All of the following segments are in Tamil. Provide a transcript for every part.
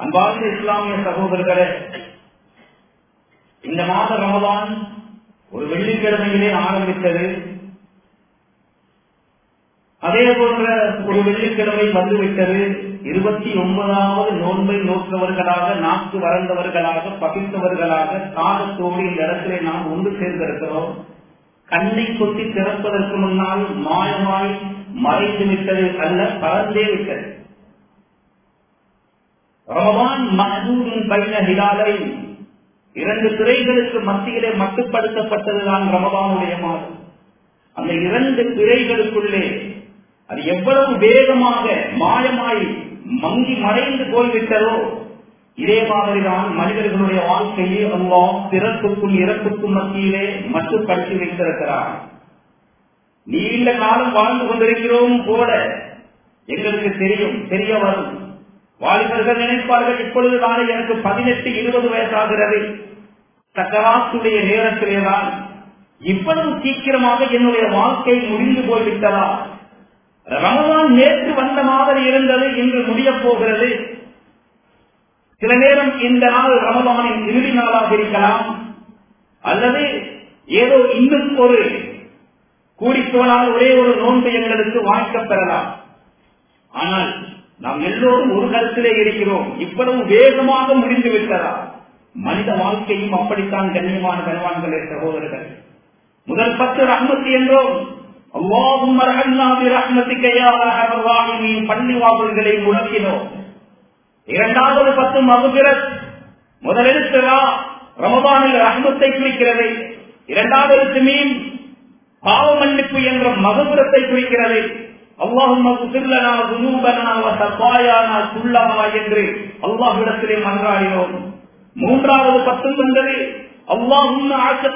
அன்பார்ந்த இஸ்லாமிய சகோதரர்களே இந்த மாத ரமதான் ஒரு வெள்ளிக்கிழமையிலே ஆரம்பித்தது அதே போன்ற ஒரு வெள்ளிக்கிழமை வந்துவிட்டது இருபத்தி ஒன்பதாவது நோன்பை நோற்றவர்களாக நாக்கு வறந்தவர்களாக பகிர்ந்தவர்களாக தாகத்தோடு இந்த இடத்திலே நாம் ஒன்று சேர்ந்திருக்கிறோம் கண்ணை கொத்தி திறப்பதற்கு முன்னால் மாயமாய் மறைந்து விட்டது அல்ல பறந்தே விட்டது ரமவான் மகதூரின் பயண ஹிலாலை இரண்டு திரைகளுக்கு மத்தியிலே மட்டுப்படுத்தப்பட்டதுதான் ரமதானுடைய மாதம் அந்த இரண்டு திரைகளுக்குள்ளே அது எவ்வளவு வேகமாக மாயமாய் மங்கி மறைந்து போய்விட்டதோ இதே மாதிரிதான் மனிதர்களுடைய வாழ்க்கையை அல்லா பிறப்புக்கும் இறப்புக்கும் மத்தியிலே மட்டுப்படுத்தி வைத்திருக்கிறார் நீண்ட காலம் வாழ்ந்து கொண்டிருக்கிறோம் போல எங்களுக்கு தெரியும் தெரிய வரும் வாலிபர்கள் நினைப்பார்கள் இப்பொழுது தானே எனக்கு பதினெட்டு இருபது வயசாகிறது சக்கராத்துடைய நேரத்திலேதான் இவ்வளவு சீக்கிரமாக என்னுடைய வாழ்க்கை முடிந்து போய்விட்டதா ரமதான் நேற்று வந்த மாதிரி இருந்தது இன்று முடிய போகிறது சில நேரம் இந்த நாள் ரமதானின் இறுதி நாளாக இருக்கலாம் அல்லது ஏதோ இன்னும் ஒரு கூடிப்போனால் ஒரே ஒரு நோன்பு எங்களுக்கு வாய்க்கப் பெறலாம் ஆனால் நாம் எல்லோரும் ஒரு கருத்திலே இருக்கிறோம் இவ்வளவு வேகமாக முடிந்து விட்டதா மனித வாழ்க்கையும் அப்படித்தான் கண்ணியமான கனவான்களே சகோதரர்கள் முதல் பத்து ரஹ்மத்து என்றோம் அல்லாஹும் பள்ளி வாசல்களை முழக்கினோம் இரண்டாவது பத்து மகுபிரத் முதலெழுத்தரா ரமபானில் ரஹ்மத்தை குறிக்கிறது இரண்டாவது எழுத்து மீன் பாவ மன்னிப்பு என்ற மகுபுரத்தை குறிக்கிறது அல்லாஹும் என்று அல்லாஹிடத்திலே மன்றாடினோம் மூன்றாவது பத்தும் வந்தது அல்லாஹும்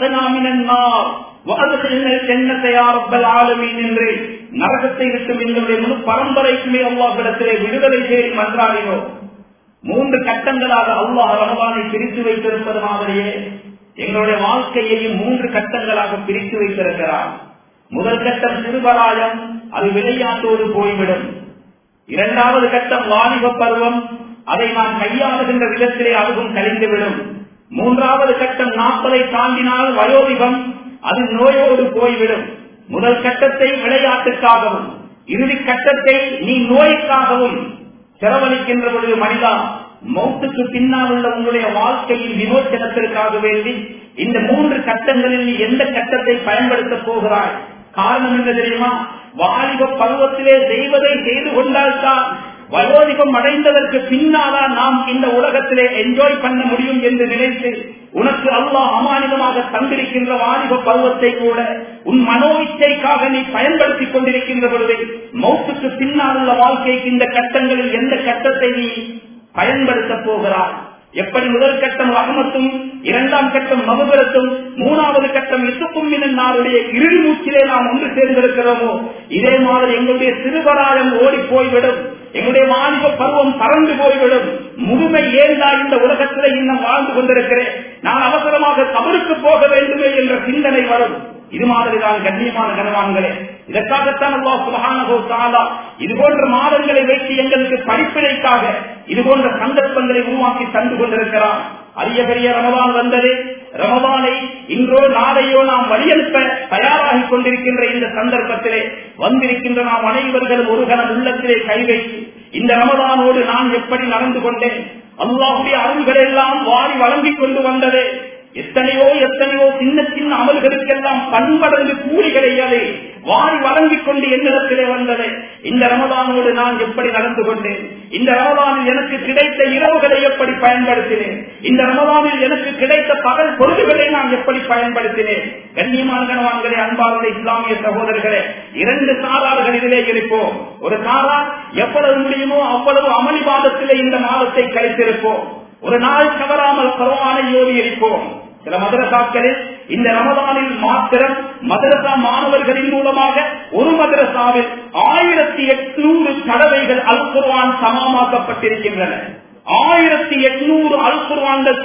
என்று நரகத்தை விட்டு எங்களுடைய முழு பரம்பரைக்குமே அல்லாஹிடத்திலே விடுதலை செய்து மன்றாடினோம் மூன்று கட்டங்களாக அல்லாஹ் ரமபானை பிரித்து வைத்திருப்பது மாதிரியே எங்களுடைய வாழ்க்கையையும் மூன்று கட்டங்களாக பிரித்து வைத்திருக்கிறார் முதல் கட்டம் சிறுபராயம் அது விளையாட்டோடு போய்விடும் இரண்டாவது கட்டம் வாலிப பருவம் அதை நாம் கையாளுகின்ற விதத்திலே அதுவும் கழிந்துவிடும் மூன்றாவது கட்டம் நாற்பதை தாண்டினால் வயோதிகம் அது நோயோடு போய்விடும் முதல் கட்டத்தை விளையாட்டுக்காகவும் இறுதி கட்டத்தை நீ நோய்க்காகவும் செலவழிக்கின்ற பொழுது மனிதா மௌத்துக்கு பின்னால் உள்ள உங்களுடைய வாழ்க்கையின் விமோச்சனத்திற்காக வேண்டி இந்த மூன்று கட்டங்களில் நீ எந்த கட்டத்தை பயன்படுத்த போகிறாய் காரணம் என்ன தெரியுமா வாலிப பருவத்திலே செய்வதை செய்து கொண்டால்தான் வயோதிகம் அடைந்ததற்கு பின்னால்தான் நாம் இந்த உலகத்திலே என்ஜாய் பண்ண முடியும் என்று நினைத்து உனக்கு அல்லாஹ் அமானிதமாக தந்திருக்கின்ற வாலிப பருவத்தை கூட உன் மனோ இச்சைக்காக நீ பயன்படுத்திக் கொண்டிருக்கின்ற பொழுது மௌத்துக்கு பின்னால் உள்ள வாழ்க்கைக்கு இந்த கட்டங்களில் எந்த கட்டத்தை நீ பயன்படுத்த போகிறாய் எப்படி முதல் கட்டம் ரகமத்தும் இரண்டாம் கட்டம் மகுபரத்தும் மூணாவது கட்டம் இசுக்கும் நாளுடைய இறுதி மூச்சிலே நாம் ஒன்று சேர்ந்திருக்கிறோமோ இதே மாதிரி எங்களுடைய சிறுபராயம் ஓடி போய்விடும் எங்களுடைய வாலிப பருவம் பறந்து போய்விடும் முதுமை ஏந்தா இந்த உலகத்திலே இன்னும் வாழ்ந்து கொண்டிருக்கிறேன் நான் அவசரமாக கபருக்கு போக வேண்டுமே என்ற சிந்தனை வரும் இது மாதிரிதான் கண்ணியமான கனவான்களே இதற்காகத்தான் அல்லாஹ் சுபஹானஹு தஆலா இது போன்ற மாதங்களை வைத்து எங்களுக்கு படிப்பினைக்காக இது போன்ற சந்தர்ப்பங்களை உருவாக்கி தந்து கொண்டிருக்கிறார் அரிய பெரிய ரமதான் வந்தது ரமதானை இன்றோ நாளையோ நாம் வழியனுப்ப தயாராகி கொண்டிருக்கின்ற இந்த சந்தர்ப்பத்திலே வந்திருக்கின்ற நாம் அனைவர்களும் ஒரு கணம் உள்ளத்திலே கை வைத்து இந்த ரமதானோடு நான் எப்படி நடந்து கொண்டேன் அல்லாஹுடைய அருள்கள் எல்லாம் வாரி வழங்கிக் கொண்டு வந்தது எத்தனையோ எத்தனையோ சின்ன சின்ன அமல்களுக்கெல்லாம் பண்படங்கு கூலி கிடையாது வாரி வழங்கிக் கொண்டு என்னிடத்திலே வந்தது இந்த ரமதானோடு நான் எப்படி நடந்து கொண்டேன் இந்த ரமதானில் எனக்கு கிடைத்த இரவுகளை எப்படி பயன்படுத்தினேன் இந்த ரமதானில் எனக்கு கிடைத்த பகல் பொருள்களை நான் எப்படி பயன்படுத்தினேன் கண்ணியமான கணவான்களே அன்பார்ந்த இஸ்லாமிய சகோதரர்களே இரண்டு சாரார்கள் இதிலே இருப்போம் ஒரு சாரா எவ்வளவு முடியுமோ அவ்வளவு அமளிவாதத்திலே இந்த மாதத்தை கழித்திருப்போம் ஒரு நாள் தவறாமல் பரவானை ஓடி இருப்போம் சில மதரசாக்களில் இந்த ரமதானில் மாத்திரம் மதரசா மாணவர்களின் மூலமாக ஒரு மதரசாவில் ஆயிரத்தி எட்நூறு தடவைகள் அல் குர்வான் சமமாக்கப்பட்டிருக்கின்றன ஆயிரத்தி எட்நூறு அல் குர்வான்கள்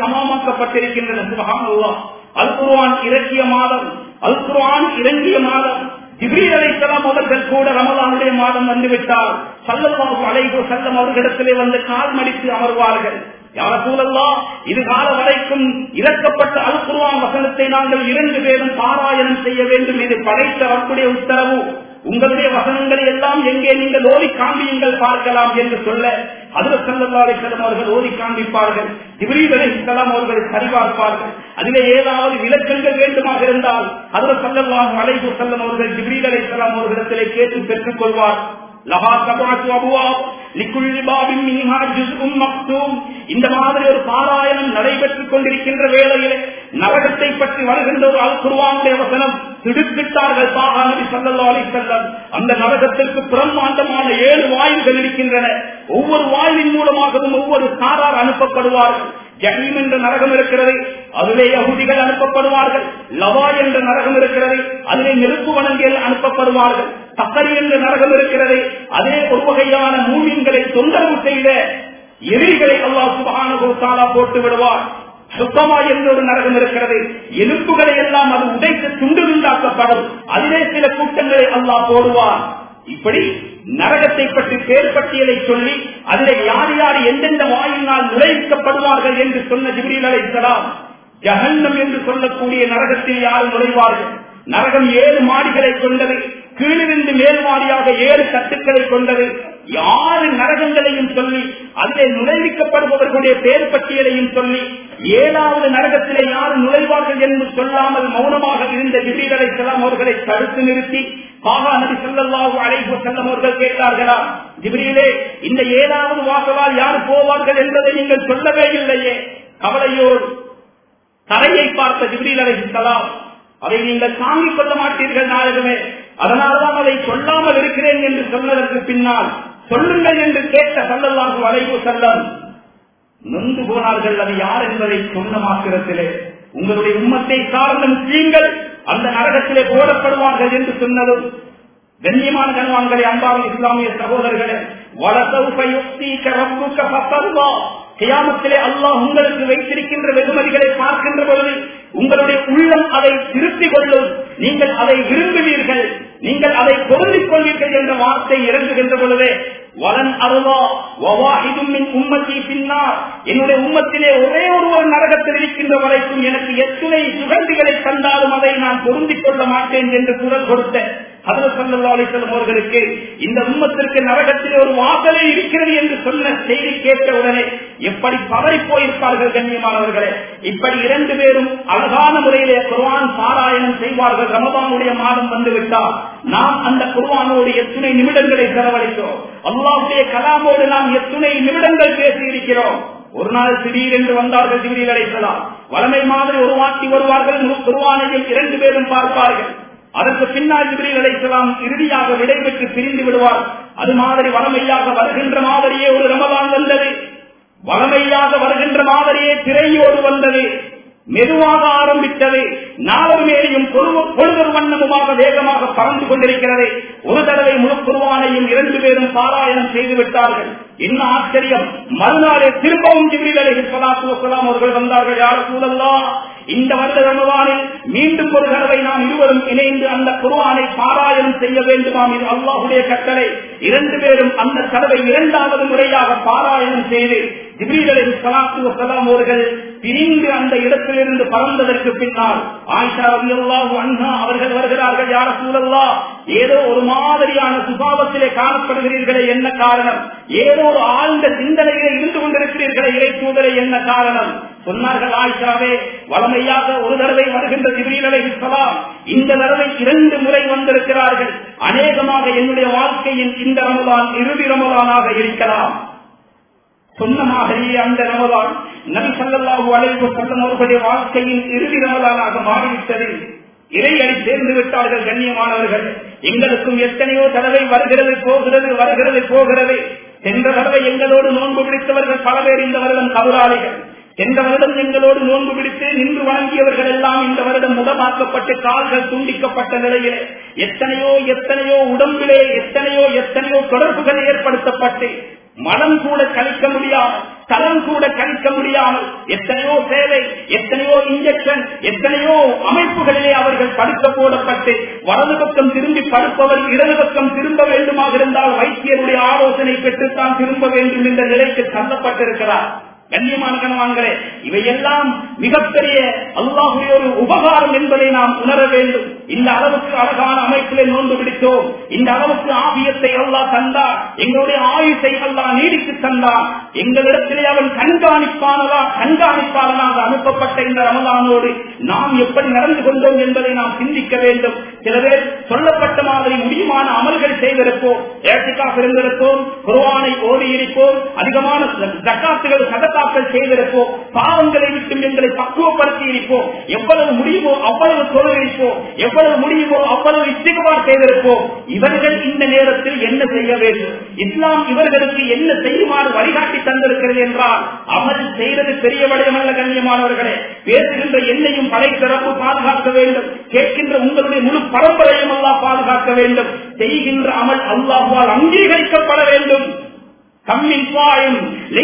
சமமாக்கப்பட்டிருக்கின்றன சுபகான் அல் குர்வான் இறக்கிய மாதம் அல் குர்வான் இறங்கிய மாதம் ஜிப்ரீல் அலைஹிஸ்ஸலாம் அவர்கள் கூட ரமலானுடைய மாதம் வந்துவிட்டால் சல்லல்லாஹு அலைஹி வஸல்லம் அவர்களிடத்திலே வந்து கால் மடித்து அமர்வார்கள் யார சூழல்லா இது கால வரைக்கும் இறக்கப்பட்ட அல் குர்ஆன் வசனத்தை நாங்கள் இரண்டு பேரும் பாராயணம் செய்ய வேண்டும் இது படைத்த ரப்புடைய உத்தரவு உங்களுடைய வசனங்களை எல்லாம் எங்கே நீங்கள் ஓதி காண்பியுங்கள் பார்க்கலாம் என்று சொல்ல அதுல செல்லல்லாரை செல்லும் அவர்கள் ஓதி காண்பிப்பார்கள் ஜிப்ரீல் அலைஹிஸ்ஸலாம் அவர்கள் சரிபார்ப்பார்கள் அதிலே ஏதாவது விளக்கங்கள் வேண்டுமாக இருந்தால் அதுல செல்லல்லாம் அலைஹு செல்லும் அவர்கள் ஜிப்ரீல் அலைஹிஸ்ஸலாம் அவர்களிடத்திலே கேட்டு பெற்றுக் கொள்வார் லஹா சபஅத்து அபுவாப் லிக்குல்லி பாபின் மின்ஹா ஜுஸ்உம் மக்தூம் இந்த மாதிரி ஒரு பாராயணம் நடைபெற்றுக் கொண்டிருக்கின்ற வேளையிலே நரகத்தை பற்றி வருகின்ற ஒரு அல் குர்ஆனுடைய வசனம் திடுக்கிட்டார்கள் பாகா நபி ஸல்லல்லாஹு அலைஹி வஸல்லம் அந்த நரகத்திற்கு பிரம்மாண்டமான ஏழு வாயில்கள் இருக்கின்றன ஒவ்வொரு வாயிலின் மூலமாகவும் ஒவ்வொரு சாரார் அனுப்பப்படுவார்கள் ஜஹீம் என்ற நரகம் இருக்கிறது அதிலே யகுதிகள் அனுப்பப்படுவார்கள் லவா என்ற நரகம் இருக்கிறது அதிலே நெருப்பு வணங்கிகள் அனுப்பப்படுவார்கள் தக்கரி என்ற நரகம் இருக்கிறது அதே ஒரு வகையான மூமியங்களை தொந்தரவு செய்த எதிரிகளை அல்லாஹ் சுபான போட்டு விடுவார் சுத்தமா என்ற ஒரு நரகம் இருக்கிறது எலும்புகளை எல்லாம் அது உடைத்து துண்டு துண்டாக்கப்படும் அதிலே சில கூட்டங்களை அல்லாஹ் போடுவார் இப்படி நரகத்தை பற்றி பேர் பட்டியலை சொல்லி அதில் யார் யார் எந்தெந்த வாயினால் நுழைவிக்கப்படுவார்கள் என்று சொன்ன ஜிபிரில் அலைசலாம் ஜஹன்னம் என்று சொல்லக்கூடிய நரகத்தில் யார் நுழைவார்கள் நரகம் ஏழு மாடிகளை கொண்டது கீழிருந்து மேல் மாடியாக ஏழு தட்டுக்களை கொண்டது யாரு நரகங்களையும் சொல்லி அதிலே நுழைவிக்கப்படுபவர்களுடைய பேர் பட்டியலையும் சொல்லி ஏழாவது நரகத்திலே யார் நுழைவார்கள் என்று சொல்லாமல் மௌனமாக இருந்த ஜிபிரிகளை செல்லாம் அவர்களை தடுத்து நிறுத்தி பாகா நபி சொல்லல்லாஹு அழைப்பு செல்லம் அவர்கள் கேட்டார்களா ஜிபிரியிலே இந்த ஏழாவது வாசலால் யார் போவார்கள் என்பதை நீங்கள் சொல்லவே இல்லையே கவலையோடு தரையை பார்த்த ஜிபிரில் அலைஹிஸ்ஸலாம் அதை நீங்கள் தாங்கிக் கொள்ள மாட்டீர்கள் நாயகமே அதனால்தான் அதை சொல்லாமல் இருக்கிறேன் என்று சொன்னதற்கு பின்னால் சொல்லுங்கள் என்று கேட்ட சல்லல்லாஹு அலைவு செல்லம் நொந்து போனார்கள் அது யார் என்பதை சொன்ன மாத்திரத்திலே உங்களுடைய உம்மத்தை சார்ந்த முஸ்லீம்கள் அந்த நரகத்திலே போடப்படுவார்கள் என்று சொன்னதும் கண்ணியமான கண்வான்களே அன்பான இஸ்லாமிய சகோதரர்களே கியாமத்திலே அல்லாஹ் உங்களுக்கு வைத்திருக்கின்ற வெகுமதிகளை பார்க்கின்ற பொழுது உங்களுடைய உள்ளம் அதை திருத்திக் கொள்ளும் நீங்கள் அதை விரும்புவீர்கள் நீங்கள் அதை பொருந்திக் கொள்வீர்கள் என்ற வார்த்தை இறங்குகின்ற பொழுதே வலன் அருவா வவாஹிதும் உம்மத்தி பின்னார் என்னுடைய உம்மத்திலே ஒரே ஒருவர் நரகத்தில் இருக்கின்ற வரைக்கும் எனக்கு எத்தனை சுகந்திகளை தந்தாலும் அதை நான் பொருந்திக் கொள்ள மாட்டேன் என்று குரல் கொடுத்த அதில் சொல்லி அவர்களுக்கு இந்த உம்மத்திற்கு நரகத்திலே ஒரு வாசலே இருக்கிறது என்று சொன்ன செய்தி கேட்ட உடனே எப்படி பதறி போயிருப்பார்கள் கண்ணியமானவர்களே இப்படி இரண்டு பேரும் அழகான முறையிலே குர்வான் பாராயணம் செய்வார்கள் ரமதானுடைய மாதம் வந்துவிட்டால் நாம் அந்த குர்வானோடு எத்தனை நிமிடங்களை செலவழித்தோம் அல்லாவுடைய கலாமோடு நாம் எத்தனை நிமிடங்கள் பேசி இருக்கிறோம் ஒரு நாள் திடீரென்று வந்தார்கள் திடீர் அடைக்கலாம் வளமை மாதிரி ஒரு வாட்டி வருவார்கள் குருவானையும் இரண்டு பேரும் பார்ப்பார்கள் அதற்கு பின்னால் ஜிபிரில் அலைக்கலாம் இறுதியாக விடைபெற்று பிரிந்து விடுவார் அது மாதிரி வளமையாக வருகின்ற மாதிரியே ஒரு ரமதான் வந்தது வளமையாக வருகின்ற மாதிரியே திரையோடு வந்தது மெதுவாக ஆரம்பித்தது நாளும் மேலையும் பொழுது வண்ணமுமாக வேகமாக பறந்து கொண்டிருக்கிறது ஒரு தடவை முழு குருவானையும் இரண்டு பேரும் பாராயணம் செய்து விட்டார்கள் என்ன ஆச்சரியம் மறுநாளே திரும்பவும் ஜிபிரில் அலி சலாத்து அவர்கள் வந்தார்கள் யார் சூழல்லாம் இந்த வருட ரமவானில் மீண்டும் ஒரு தடவை நாம் இருவரும் இணைந்து அந்த குருவானை பாராயணம் செய்ய வேண்டுமாம் இது அல்லாஹுடைய கட்டளை இரண்டு பேரும் அந்த தடவை இரண்டாவது முறையாக பாராயணம் செய்து ஜிப்ரீலின் சலாத்து வசலாம் அவர்கள் பிரிந்து அந்த இடத்திலிருந்து பறந்ததற்கு பின்னால் ஆயிஷா ரலியல்லாஹு அன்ஹா அவர்கள் வருகிறார்கள் யார சூழல்லா ஏதோ ஒரு மாதிரியான சுபாவத்திலே காணப்படுகிறீர்களே என்ன காரணம் ஏதோ ஒரு ஆழ்ந்த சிந்தனையிலே இருந்து கொண்டிருக்கிறீர்களே இறை சூழலை என்ன காரணம் சொன்னார்கள் ஆயிஷாவே வளமையாக ஒரு தடவை வருகின்ற ஜிப்ரீல் அலைஹிஸ்ஸலாம் இந்த தடவை இரண்டு முறை வந்திருக்கிறார்கள் அநேகமாக என்னுடைய வாழ்க்கையின் இந்த ரமலான் இறுதி ரமலானாக இருக்கலாம் சொன்ன மாதிரியே அந்த ரமலான் நபி சல்லாஹூ அலைவு செல்லும் அவர்களுடைய வாழ்க்கையின் இறுதி ரமலானாக மாறிவிட்டது இறையடி சேர்ந்து விட்டார்கள் கண்ணியமானவர்கள் எங்களுக்கும் எத்தனையோ தடவை வருகிறது போகிறது வருகிறது போகிறது சென்ற தடவை எங்களோடு நோன்பு பிடித்தவர்கள் பல பேர் இந்த வருடம் கபுராளிகள் சென்ற வருடம் எங்களோடு நோன்பு பிடித்து நின்று வணங்கியவர்கள் எல்லாம் இந்த வருடம் முகமாக்கப்பட்டு கால்கள் துண்டிக்கப்பட்ட நிலையில் எத்தனையோ எத்தனையோ உடம்பிலே எத்தனையோ எத்தனையோ தொடர்புகள் ஏற்படுத்தப்பட்டு மனம் கூட கழிக்க முடியாமல் தளம் கூட கழிக்க முடியாமல் எத்தனையோ சேவை எத்தனையோ இன்ஜெக்ஷன் எத்தனையோ அமைப்புகளிலே அவர்கள் படுக்க போடப்பட்டு வலது பக்கம் திரும்பி படுப்பவர் இடது பக்கம் திரும்ப வேண்டுமாக இருந்தால் வைத்தியருடைய ஆலோசனை பெற்றுத்தான் திரும்ப வேண்டும் என்ற நிலைக்கு தள்ளப்பட்டிருக்கிறார் கண்ணியமான கணவான்களே இவையெல்லாம் மிகப்பெரிய அல்லாஹுடைய ஒரு உபகாரம் என்பதை நாம் உணர வேண்டும் இந்த அளவுக்கு அழகான அமைப்பிலே நோன்பு பிடித்தோம் இந்த அளவுக்கு ஆபியத்தை அல்லாஹ் தந்தார் எங்களுடைய ஆயுத்தை அல்லாஹ் நீடித்து தந்தார் எங்களிடத்திலே அவன் கண்காணிப்பானதா கண்காணிப்பாளனாக அனுப்பப்பட்ட இந்த ரமதானோடு நாம் எப்படி நடந்து கொண்டோம் என்பதை நாம் சிந்திக்க வேண்டும் சில பேர் சொல்லப்பட்ட மாதிரி முடியுமான அமல்கள் செய்திருப்போம் ஏற்றுக்காக இருந்திருப்போம் குருவானை ஓடி இருப்போம் அதிகமான ஜக்காத்துகள் சதக்காக்கள் செய்திருப்போம் பாவங்களை விட்டு எங்களை பக்குவப்படுத்தி இருப்போம் எவ்வளவு முடியுமோ அவ்வளவு தொழிலிப்போம் எவ்வளவு முடியுமோ அவ்வளவு இசைக்குமார் செய்திருப்போம் இவர்கள் இந்த நேரத்தில் என்ன செய்ய வேண்டும் இஸ்லாம் இவர்களுக்கு என்ன செய்யுமாறு வழிகாட்டி தந்திருக்கிறது என்றால் அமல் செய்வது பெரிய வடிவமல்ல கண்ணியமானவர்களே பேசுகின்ற என்னையும் படை சிறப்பு பாதுகாக்க வேண்டும் கேட்கின்ற உங்களுடைய முழு பரம்பரையும் அல்லா பாதுகாக்க வேண்டும் செய்கின்ற அமல் அல்லாஹால் அங்கீகரிக்கப்பட வேண்டும் கம்மின் பாயும்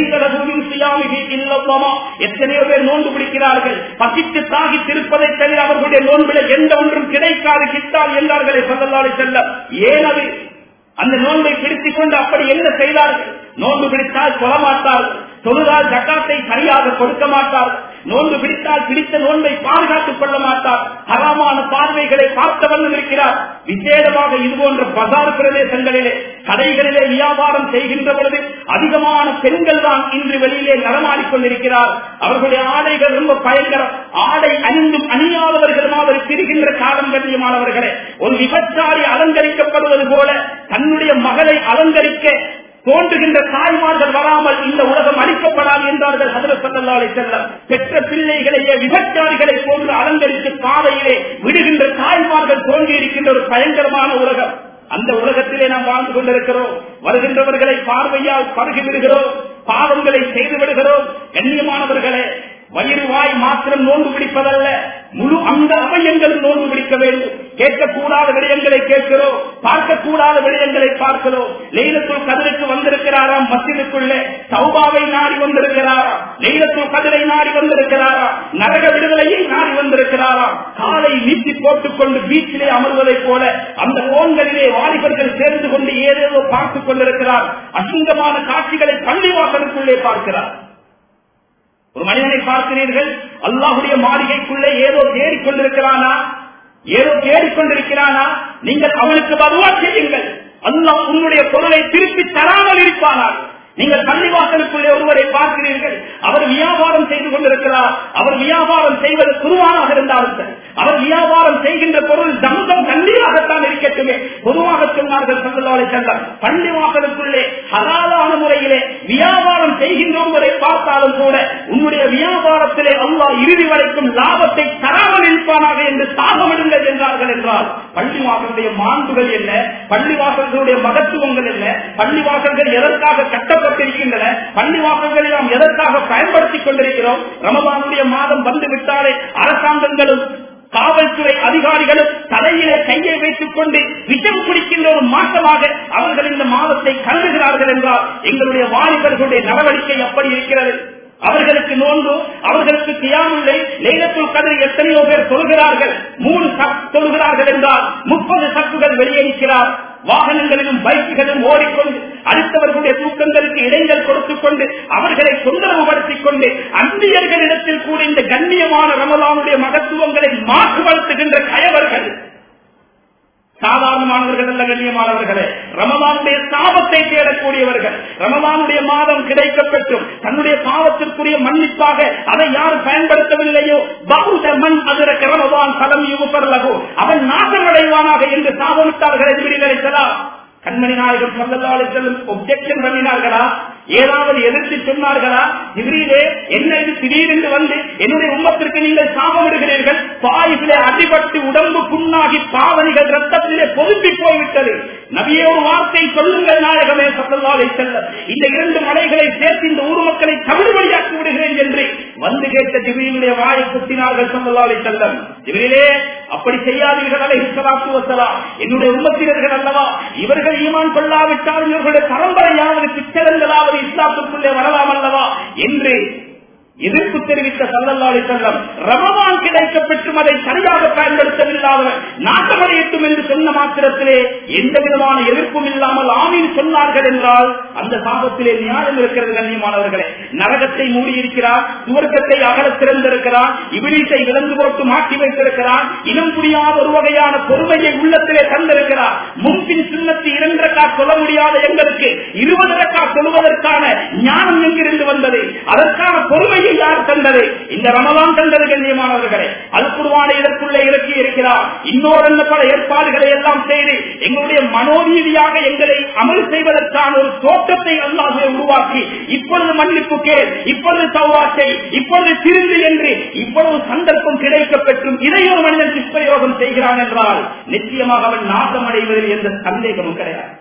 எத்தனையோ பேர் நோன்பு பிடிக்கிறார்கள் பசித்து தாகி திருப்பதை தவிர அவர்களுடைய நோன்பில எந்த ஒன்றும் கிடைக்காது கிட்டால் என்றார்களே சொல்லலாலே செல்ல ஏன் அது அந்த நோன்பை பிடித்துக் கொண்டு அப்படி என்ன செய்தார்கள் நோன்பு பிடித்தால் சொல்ல மாட்டார்கள் தொழுதால் ஜக்காத்தை சரியாக கொடுக்க மாட்டார் நோன்பு பிடித்தால் பிடித்த நோன்பை பாதுகாத்துக் கொள்ள மாட்டார் ஹராமான பார்வைகளை பார்த்தவண்ணம் இருக்கிறார் விசேடமாக இது போன்ற பசார் பிரதேசங்களிலே கடைகளிலே வியாபாரம் செய்கின்ற பொழுது அதிகமான பெண்கள் தான் இன்று வெளியிலே நடமாடிக் கொண்டிருக்கிறார் அவர்களுடைய ஆடைகள் ரொம்ப பயங்கரம் ஆடை அணிந்தும் அணியாதவர்கள் மாதிரி பிரிகின்ற காலம் கண்ணியமானவர்களே ஒரு விபச்சாரி அலங்கரிக்கப்படுவது போல தன்னுடைய மகளை அலங்கரிக்க தோன்றுகின்ற தாய்மார்கள் வராமல் இந்த உலகம் அளிக்கப்படாது என்றார்கள் ஹதரசல்லாலை செல்ல பெற்ற பிள்ளைகளையே விபச்சாரிகளை போன்று அலங்கரித்து பாதையிலே விடுகின்ற தாய்மார்கள் தோன்றி இருக்கின்ற ஒரு பயங்கரமான உலகம் அந்த உலகத்திலே நாம் வாழ்ந்து கொண்டிருக்கிறோம் வருகின்றவர்களை பார்வையால் பருகி விடுகிறோம் பாவங்களை செய்து விடுகிறோம் கண்ணியமானவர்களே வயிறு வாய் மாத்திரம் நோன்பு பிடிப்பதல்ல முழு அந்த அவயங்கள் நோன்பு பிடிக்க வேண்டும் கேட்கக்கூடாத விடயங்களை கேட்கிறோம் பார்க்கக்கூடாத விடயங்களை பார்க்கிறோம் லெய்லத்துள் கதிருக்கு வந்திருக்கிறாராம் மசிலுக்குள்ளே சௌபாவை நாடி வந்திருக்கிறாராம் லெய்லத்துள் கதிரை நாடி வந்திருக்கிறாராம் நரக விடுதலையை நாடி வந்திருக்கிறாராம் காலை நீட்டி போட்டுக் கொண்டு பீச்சிலே அமர்வதைப் போல அந்த போன்களிலே வாலிபர்கள் சேர்ந்து கொண்டு ஏதேதோ பார்த்துக் கொண்டிருக்கிறார் அசுங்கமான காட்சிகளை பள்ளிவாசலுக்குள்ளே பார்க்கிறார் ஒரு மனிதனை பார்க்கிறீர்கள் அல்லாஹுடைய மாளிகைக்குள்ளே ஏதோ தேடிக்கொண்டிருக்கிறானா ஏதோ தேடிக்கொண்டிருக்கிறானா நீங்கள் அவனுக்கு பதுவா செய்யுங்கள் அல்லாஹ் உன்னுடைய பொருளை திருப்பி தராமல் இருப்பானால் நீங்கள் பள்ளிவாசலுக்குள்ளே ஒருவரை பார்க்கிறீர்கள் அவர் வியாபாரம் செய்து கொண்டிருக்கிறார் அவர் வியாபாரம் செய்வது குருவானாக இருந்தாலும் சரி அவர் வியாபாரம் செய்கின்ற பொருள் தமுதம் கண்ணீராகத்தான் இருக்கட்டுமே பொதுவாக சொன்னார்கள் சங்கலாலை செல்லம் பள்ளிவாசலுக்குள்ளே ஹலாலான முறையிலே வியாபாரம் செய்கின்ற ஒருவரை பார்த்தாலும் கூட உன்னுடைய வியாபாரத்திலே அல்லா இறுதி வரைக்கும் லாபத்தை தராமல் இருப்பானாக என்று தாகமிடுங்கள் என்றார்கள் என்றால் பள்ளிவாசலுடைய மாண்புகள் என்ன பள்ளிவாசல்களுடைய மகத்துவங்கள் என்ன பள்ளிவாசல்கள் எதற்காக கட்டப்பட்டிருக்கின்றன பள்ளிவாசல்களை நாம் எதற்காக பயன்படுத்திக் கொண்டிருக்கிறோம் ரமதானுடைய மாதம் வந்து விட்டாலே அரசாங்கங்களும் காவல்துறை அதிகாரிகளும் தலையிலே கையை வைத்துக் கொண்டு விஷம் குடிக்கின்ற ஒரு மாற்றமாக அவர்கள் இந்த மாதத்தை கருதுகிறார்கள் என்றால் எங்களுடைய வாலிபர்களுடைய நடவடிக்கை எப்படி இருக்கிறது அவர்களுக்கு நோன்பு அவர்களுக்கு தியாமுல்லை லேலத்துள் கதிர் எத்தனையோ பேர் தொழுகிறார்கள் மூணு சப் தொழுகிறார்கள் என்றால் முப்பது சப்புகள் வெளியேறிக்கிறார் வாகனங்களிலும் பைக்குகளிலும் ஓடிக்கொண்டு அடுத்தவர்களுடைய தூக்கங்களுக்கு இடைஞ்சல் கொடுத்துக் கொண்டு அவர்களை தொந்தரவுபடுத்திக் கொண்டு அந்தியர்களிடத்தில் கூட இந்த கண்ணியமான ரமலானுடைய மகத்துவங்களை மாற்றுபடுத்துகின்ற கயவர்கள் சாதாரணமானவர்கள் அல்ல கண்ணியமானவர்களே ரமதானுடைய சாபத்தை தேடக்கூடியவர்கள் ரமதானுடைய மாதம் கிடைக்கப்பெற்றும் தன்னுடைய பாவத்திற்குரிய மன்னிப்பாக அதை யார் பயன்படுத்தவில்லையோ பகுத மண் அதற்கு ரமதான் பலம் யுகப்படலகோ அவன் நாசமடைவானாக என்று சாபமிட்டார்கள் எதிரி நினைத்தலாம் கண்மணி நாயகம் சொல்லலாளு செல்லும் ஒப்ஜெக்ஷன் பண்ணினார்களா ஏதாவது எதிர்த்து சொன்னார்களா திடீரே என்ன இது திடீரென்று வந்து என்னுடைய உம்மத்திற்கு நீங்கள் சாபமிடுகிறீர்கள் பாய்களே அடிபட்டு உடம்பு புண்ணாகி பாவனிகள் ரத்தத்திலே பொதுப்பி போய்விட்டது நபியே ஒரு வார்த்தை சொல்லுங்கள் நாயகமே சொல்லலாளை செல்ல இந்த இரண்டு மலைகளை சேர்த்து இந்த ஊர் மக்களை தமிழ்வழியாக்கி விடுகிறேன் என்று வந்து கேட்ட ஜிபிரியினுடைய வாயை குத்தினார்கள் சொல்லலாலை செல்லம் ஜிபிரிலே அப்படி செய்யாதீர்கள் அலை சலாத்து வசலாம் என்னுடைய உம்மத்தினர்கள் அல்லவா இவர்கள் ஈமான் கொள்ளாவிட்டால் இவர்களுடைய பரம்பரையாவது பிச்சரங்களாவது இஸ்லாத்துக்குள்ளே வரலாம் அல்லவா என்று எதிர்ப்பு தெரிவித்த சல்லல்லாடி செல்லம் ரமவான் கிடைக்கப்பெற்றும் அதை சரியாக பயன்படுத்தவில்லாதவர் நாட்டமடையட்டும் என்று சொன்ன மாத்திரத்திலே எந்த விதமான எதிர்ப்பும் இல்லாமல் ஆமீன் சொன்னார்கள் என்றால் அந்த சாபத்திலே நியாயம் இருக்கிறது கண்ணியமானவர்களே நரகத்தை மூடியிருக்கிறார் சுவர்க்கத்தை அகலத் திறந்திருக்கிறார் இபிலீசை விலங்கு போட்டு மாற்றி வைத்திருக்கிறார் இனம் புரியாத ஒரு வகையான பொறுமையை உள்ளத்திலே தந்திருக்கிறார் முன்பின் சின்னத்து இரண்டு ரக்கா சொல்ல முடியாத எங்களுக்கு இருபது ரக்கா சொல்வதற்கான ஞானம் எங்கிருந்து வந்தது அதற்கான பொறுமையை யார் தந்தது இந்த ரமலான் தந்தது கண்ணியமானவர்களே அல் குருவானை இதற்குள்ளே இறக்கி இருக்கிறார் இன்னொரு பல ஏற்பாடுகளை எல்லாம் செய்து எங்களுடைய மனோரீதியாக எங்களை அமல் செய்வதற்கான ஒரு தோட்டத்தை அல்லாஹே உருவாக்கி இப்பொழுது மன்னிப்பு கேள் இப்பொழுது சௌராட்டை இப்பொழுது திருந்து என்று இவ்வளவு சந்தர்ப்பம் கிடைக்க பெற்றும் இதை ஒரு மனிதன் துஷ்பிரயோகம் செய்கிறான் என்றால் நிச்சயமாக அவன் நாசம் அடைவதில் எந்த சந்தேகமும் கிடையாது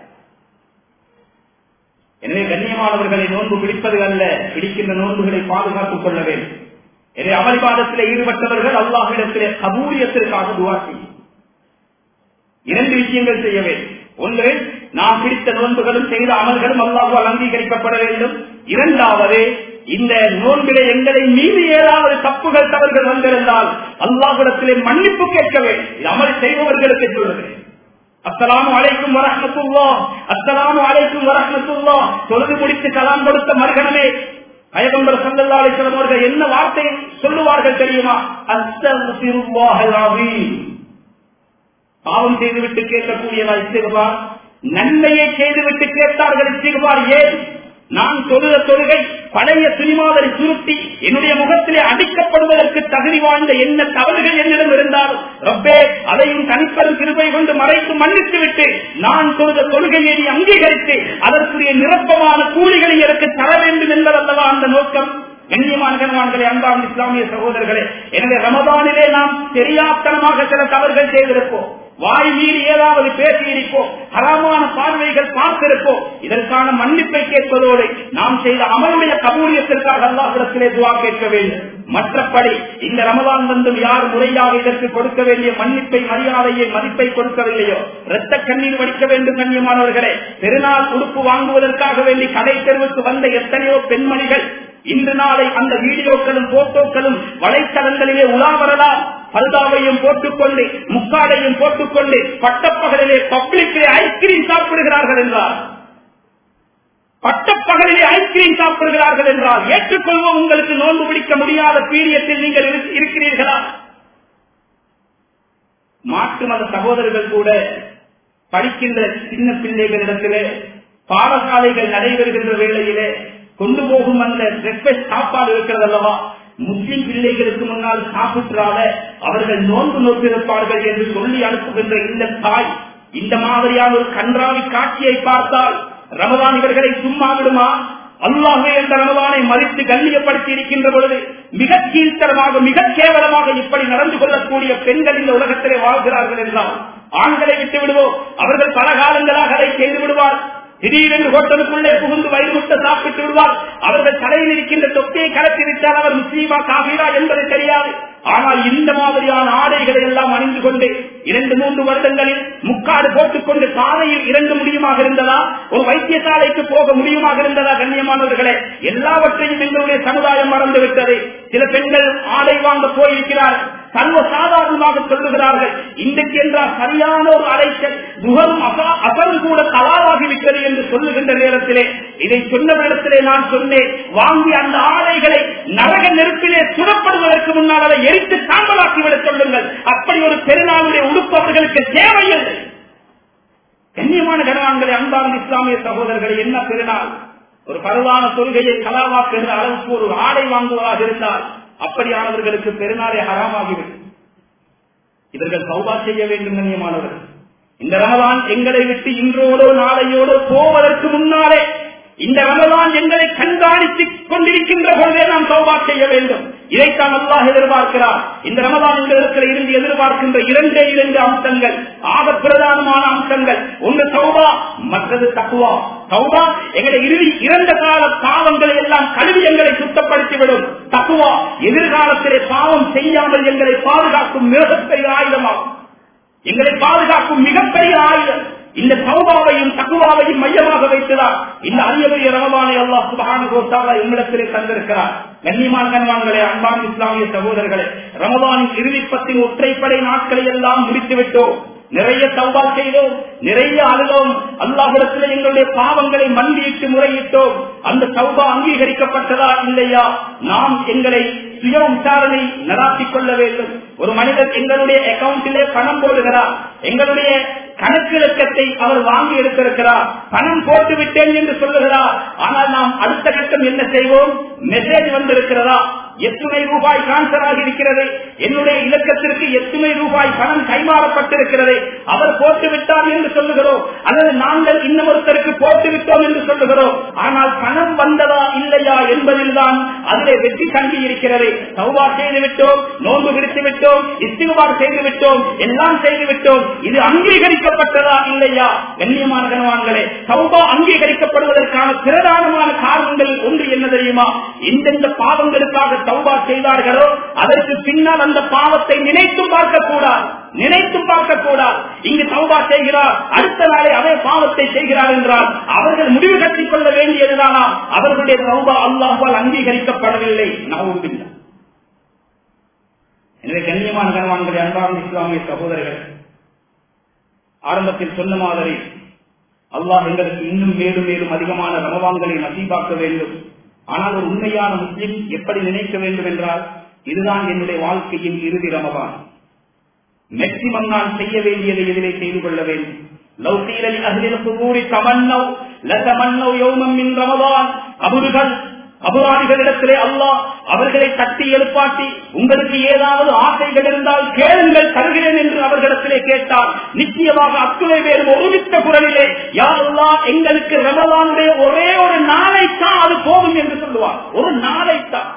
எனவே கண்ணியமானவர்களை நோன்பு பிடிப்பது அல்ல பிடிக்கின்ற நோன்புகளை பாதுகாத்துக் கொள்ள வேண்டும் எனவே அமளிவாதத்தில் ஈடுபட்டவர்கள் அல்லாஹிடத்திலே கபூரியத்திற்காக துவா செய்யும் இரண்டு விஷயங்கள் செய்ய வேண்டும் ஒன்று நாம் பிடித்த நோன்புகளும் செய்த அமல்களும் அல்லாஹால் அங்கீகரிக்கப்பட வேண்டும் இரண்டாவது இந்த நோன்பிலே எங்களை மீது ஏதாவது தப்புகள் தவறுகள் வந்திருந்தால் அல்லாஹிடத்திலே மன்னிப்பு கேட்க வேண்டும் இது அமல் செய்பவர்களுக்கு சொல்லுகிறேன் அஸ்ஸலாமு அலைக்கும் வரஹ்மத்துல்லா அஸ்ஸலாமு அலைக்கும் வரஹ்மத்துல்லா தொழுது முடித்து கலாம் கொடுத்த மறுகணமே பயகம்பர் சல்லல்லா அலிஸ்லாம் அவர்கள் என்ன வார்த்தை சொல்லுவார்கள் தெரியுமா அஸ்தகுஃபிருல்லாஹல் அஸீம் பாவம் செய்துவிட்டு கேட்கக்கூடியதா இஸ்திகுபார் நன்மையை செய்துவிட்டு கேட்டார்கள் இஸ்திகுபார் ஏன் நான் தொழுத தொழுகை பழைய துணிமாதரை சுருட்டி என்னுடைய முகத்திலே அடிக்கப்படுவதற்கு தகுதி வாழ்ந்த என்ன தவறுகள் என்னிடம் இருந்தாலும் ரப்பே அதையும் தனிப்பெரும் கிருபை கொண்டு மறைத்து மன்னித்து விட்டு நான் தொழுத தொழுகையை நீ அங்கீகரித்து அதற்குரிய நிரப்பமான கூலிகளை எனக்கு தர வேண்டும் என்பதல்லவா அந்த நோக்கம் கண்ணியமான கண்மான்களே அன்பான இஸ்லாமிய சகோதரர்களே எனவே ரமதானிலே நாம் தெரியாத்தனமாக சில தவறுகள் செய்திருப்போம் வாய் மீறி ஏதாவது பேசியிருப்போம் ஹராமான பார்வைகள் பார்த்திருப்போம் இதற்கான மன்னிப்பை கேட்பதோடு நாம் செய்த அமலுடைய கபூரியத்திற்காக அல்லாஹிடத்திலே துவா கேட்க வேண்டும் மற்றபடி இந்த ரமதான் வந்தும் யார் முறையாக இதற்கு கொடுக்க வேண்டிய மன்னிப்பை மரியாதையை மதிப்பை கொடுக்கவில்லையோ இரத்த கண்ணீர் வடிக்க வேண்டும் கண்ணியமானவர்களே பெருநாள் உடுப்பு வாங்குவதற்காக வேண்டி கடை தெருவுக்கு வந்த எத்தனையோ பெண்மணிகள் இன்று நாளை அந்த வீடியோக்களும் போட்டோக்களும் வலைத்தளங்களிலே உலா வரலாம் பல்தாவையும் போட்டுக்கொண்டு முக்காடையும் போட்டுக்கொண்டு பட்டப்பகலிலே பப்ளிக்கிலே ஐஸ்கிரீம் சாப்பிடுகிறார்கள் என்றார் பட்டப்பகலிலே ஐஸ்கிரீம் சாப்பிடுகிறார்கள் என்றால் ஏற்றுக்கொள்வோம் உங்களுக்கு நோன்பு பிடிக்க முடியாத பீரியத்தில் நீங்கள் இருக்கிறீர்களா மாற்று மத சகோதரர்கள் கூட படிக்கின்ற சின்ன பிள்ளைகளிடத்திலே பாடசாலைகள் நடைபெறுகின்ற வேளையிலே கொண்டு போகும் அந்த ரெக்வெஸ்ட் சாப்பாடு இருக்கிறது அல்லவா முஸ்லிம் பிள்ளைகளுக்கு முன்னால் சாப்பிட்டால அவர்கள் நோன்பு நோக்கிருப்பார்கள் என்று சொல்லி அனுப்புகின்ற இந்த தாய் இந்த மாதிரியான ஒரு கன்றாவி காட்சியை பார்த்தால் ரமதான் இவர்களை சும்மா விடுமா அல்லாஹே என்ற ரமதானை மதித்து கண்ணியப்படுத்தி இருக்கின்ற பொழுது மிக கீழ்த்தரமாக மிக கேவலமாக இப்படி நடந்து கொள்ளக்கூடிய பெண்கள் இந்த உலகத்திலே வாழ்கிறார்கள் என்றால் ஆண்களை விட்டு விடுவோம் அவர்கள் பல காலங்களாக அதை செய்து விடுவார் திடீரென்று ஹோட்டலுக்குள்ளே புகுந்து வயிறு முட்ட சாப்பிட்டு விடுவார் அவர்கள் தலையில் இருக்கின்ற தொப்பியை கலத்தி விட்டால் அவர் முஸ்லீமா காபீரா என்பது தெரியாது ஆனால் இந்த மாதிரியான ஆடைகளை எல்லாம் அணிந்து கொண்டு இரண்டு மூன்று வருடங்களில் முக்காடு போட்டுக்கொண்டு சாலையில் இறங்க முடியுமாக இருந்ததா ஒரு வைத்தியசாலைக்கு போக முடியுமாக இருந்ததா கண்ணியமானவர்களே எல்லாவற்றையும் எங்களுடைய சமுதாயம் மறந்துவிட்டது சில பெண்கள் ஆடை வாங்க போயிருக்கிறார் சர்வ சாதாரணமாக சொல்லுகிறார்கள் இன்றைக்கு என்றால் சரியான ஒரு அழைச்சல் முகரும் அசலும் கூட கலாவாகிவிட்டது என்று சொல்லுகின்ற நேரத்திலே இதை சொன்ன இடத்திலே நான் சொன்னேன் வாங்கி அந்த ஆடைகளை நரக நெருப்பிலே சுடப்படுவதற்கு முன்னால் அதை எரித்து சாம்பலாக்கி விட சொல்லுங்கள் அப்படி ஒரு பெருநாளுடைய உடுப்பு அவர்களுக்கு தேவையில்லை கண்ணியமான கனவான்களை அன்பார்ந்த இஸ்லாமிய சகோதரர்களை என்ன பெருநாள் ஒரு பரவான தொழுகையை கலாவாக்குகிற அளவுக்கு ஒரு ஆடை வாங்குவதாக இருந்தால் அப்படியானவர்களுக்கு பெருநாளை ஹராமாகிவிடும் இவர்கள் சௌபா செய்ய வேண்டும் கண்ணியமானவர்கள் இந்த ரமதான் எங்களை விட்டு இன்றோடோ நாளையோடோ போவதற்கு முன்னாலே இந்த ரமதான் எங்களை கண்காணித்துக் கொண்டிருக்கின்ற பொழுதே நாம் சௌபா செய்ய வேண்டும் இதைத்தான் அல்லாஹ் எதிர்பார்க்கிறார் இந்த ரமதான் எங்களுக்கு இருந்து எதிர்பார்க்கின்ற இரண்டே இரண்டு அம்சங்கள் ஆக பிரதானமான அம்சங்கள் ஒன்று சௌபா மற்றது தக்குவா சௌபா எங்களை இறுதி இறந்த கால பாவங்களை எல்லாம் கழுவி எங்களை சுத்தப்படுத்திவிடும் தக்குவா எதிர்காலத்திலே பாவம் செய்யாமல் எங்களை பாதுகாக்கும் மிகப்பெரிய ஆயுதமாகும் எங்களை பாதுகாக்கும் மிகப்பெரிய ஆயுதம் இந்த சௌபாவையும் தக்குவாவையும் மையமாக வைத்துதான் இந்த அரியவரிய ரமபானை அல்லாஹ் சுபகான கோத்தாவா எங்களிடத்திலே தந்திருக்கிறார் கண்ணியமான கண்வான்களே அன்பான் இஸ்லாமிய சகோதரர்களே ரமபானின் இறுதிப்பத்தின் ஒற்றைப்படை நாட்களை எல்லாம் முடித்துவிட்டோம் நிறைய சௌபா செய்தோம் நிறைய அழுதோம் அல்லாஹிடத்தில் எங்களுடைய பாவங்களை மண்டியிட்டு முறையிட்டோம் அந்த சௌபா அங்கீகரிக்கப்பட்டதா இல்லையா நாம் எங்களை சுய விசாரணை நடாத்திக் கொள்ள வேண்டும் ஒரு மனிதர் எங்களுடைய அக்கவுண்டிலே பணம் போடுகிறார் எங்களுடைய கணக்கிழக்கத்தை அவர் வாங்கி எடுத்திருக்கிறார் பணம் போட்டு விட்டேன் என்று சொல்லுகிறார் ஆனால் நாம் அடுத்த கட்டம் என்ன செய்வோம் மெசேஜ் வந்திருக்கிறதா எத்தனை ரூபாய் டிரான்ஸ்பர் ஆகி இருக்கிறது என்னுடைய இலக்கத்திற்கு எத்தனை ரூபாய் பணம் கைமாறப்பட்டிருக்கிறது அவர் போட்டு விட்டார் என்று சொல்லுகிறோம் அல்லது நாங்கள் இன்னொருத்தருக்கு போட்டு விட்டோம் என்று சொல்லுகிறோம் ஆனால் பணம் வந்ததா இல்லையா என்பதில் தான் அதிலே வெற்றி தங்கி இருக்கிறது சௌபா செய்து விட்டோம் நோன்பு விடுத்து விட்டோம் இஸ்திகுபார் செய்து விட்டோம் எல்லாம் செய்து விட்டோம் இது அங்கீகரிக்கப்பட்டதா இல்லையா கண்ணியமான கனவான்களே சௌபா அங்கீகரிக்கப்படுவதற்கான பிரதானமான காரணங்கள் ஒன்று என்ன தெரியுமா எந்தெந்த பாவங்களுக்காக தௌபா செய்தார்களோ அதற்கு பின்னால் அந்த பாவத்தை நினைத்தும் பார்க்கக்கூடாது நினைத்தும் பார்க்கக்கூடாது இங்கு தௌபா செய்கிறார் அடுத்த நாளே அதே பாவத்தை செய்கிறார் என்றால் அவர்கள் முடிவு கட்டிக் கொள்ள வேண்டியதுதானா அவர்களுடைய தௌபா அல்லாஹால் அங்கீகரிக்கப்படவில்லை நவம்பில்லை எனவே கண்ணியமான கனவான்களை அன்பார்ந்த இஸ்லாமிய சகோதரர்கள் ஆரம்பத்தில் சொன்ன மாதிரி அல்லாஹ் எங்களுக்கு இன்னும் மேலும் மேலும் அதிகமான ரமவான்களை நசீபாக்க வேண்டும் ஆனால் ஒரு உண்மையான முஸ்லிம் எப்படி நினைக்க வேண்டும் என்றால் இதுதான் என்னுடைய வாழ்க்கையின் இறுதி ரமவான் மேக்சிமம் நான் செய்ய வேண்டியதை எதிலே செய்து கொள்ள வேண்டும் லவ் சீரலி அகிலில் சுகூரி தமன்னவ் லதமன்னவ் யௌமம் மின் ரமவான் அபுர்கள் அபுராணிகளிடத்திலே அல்லாஹ் அவர்களை தட்டி எழுப்பாட்டி உங்களுக்கு ஏதாவது ஆசைகள் இருந்தால் கேளுங்கள் தருகிறேன் என்று அவர்களிடத்திலே கேட்டார் நிச்சயமாக அத்துணை பேர் ஒருமித்த குரலிலே யாரெல்லாம் எங்களுக்கு ரமலானுடைய ஒரே ஒரு நாளைத்தான் அது போகும் என்று சொல்லுவார் ஒரு நாளைத்தான்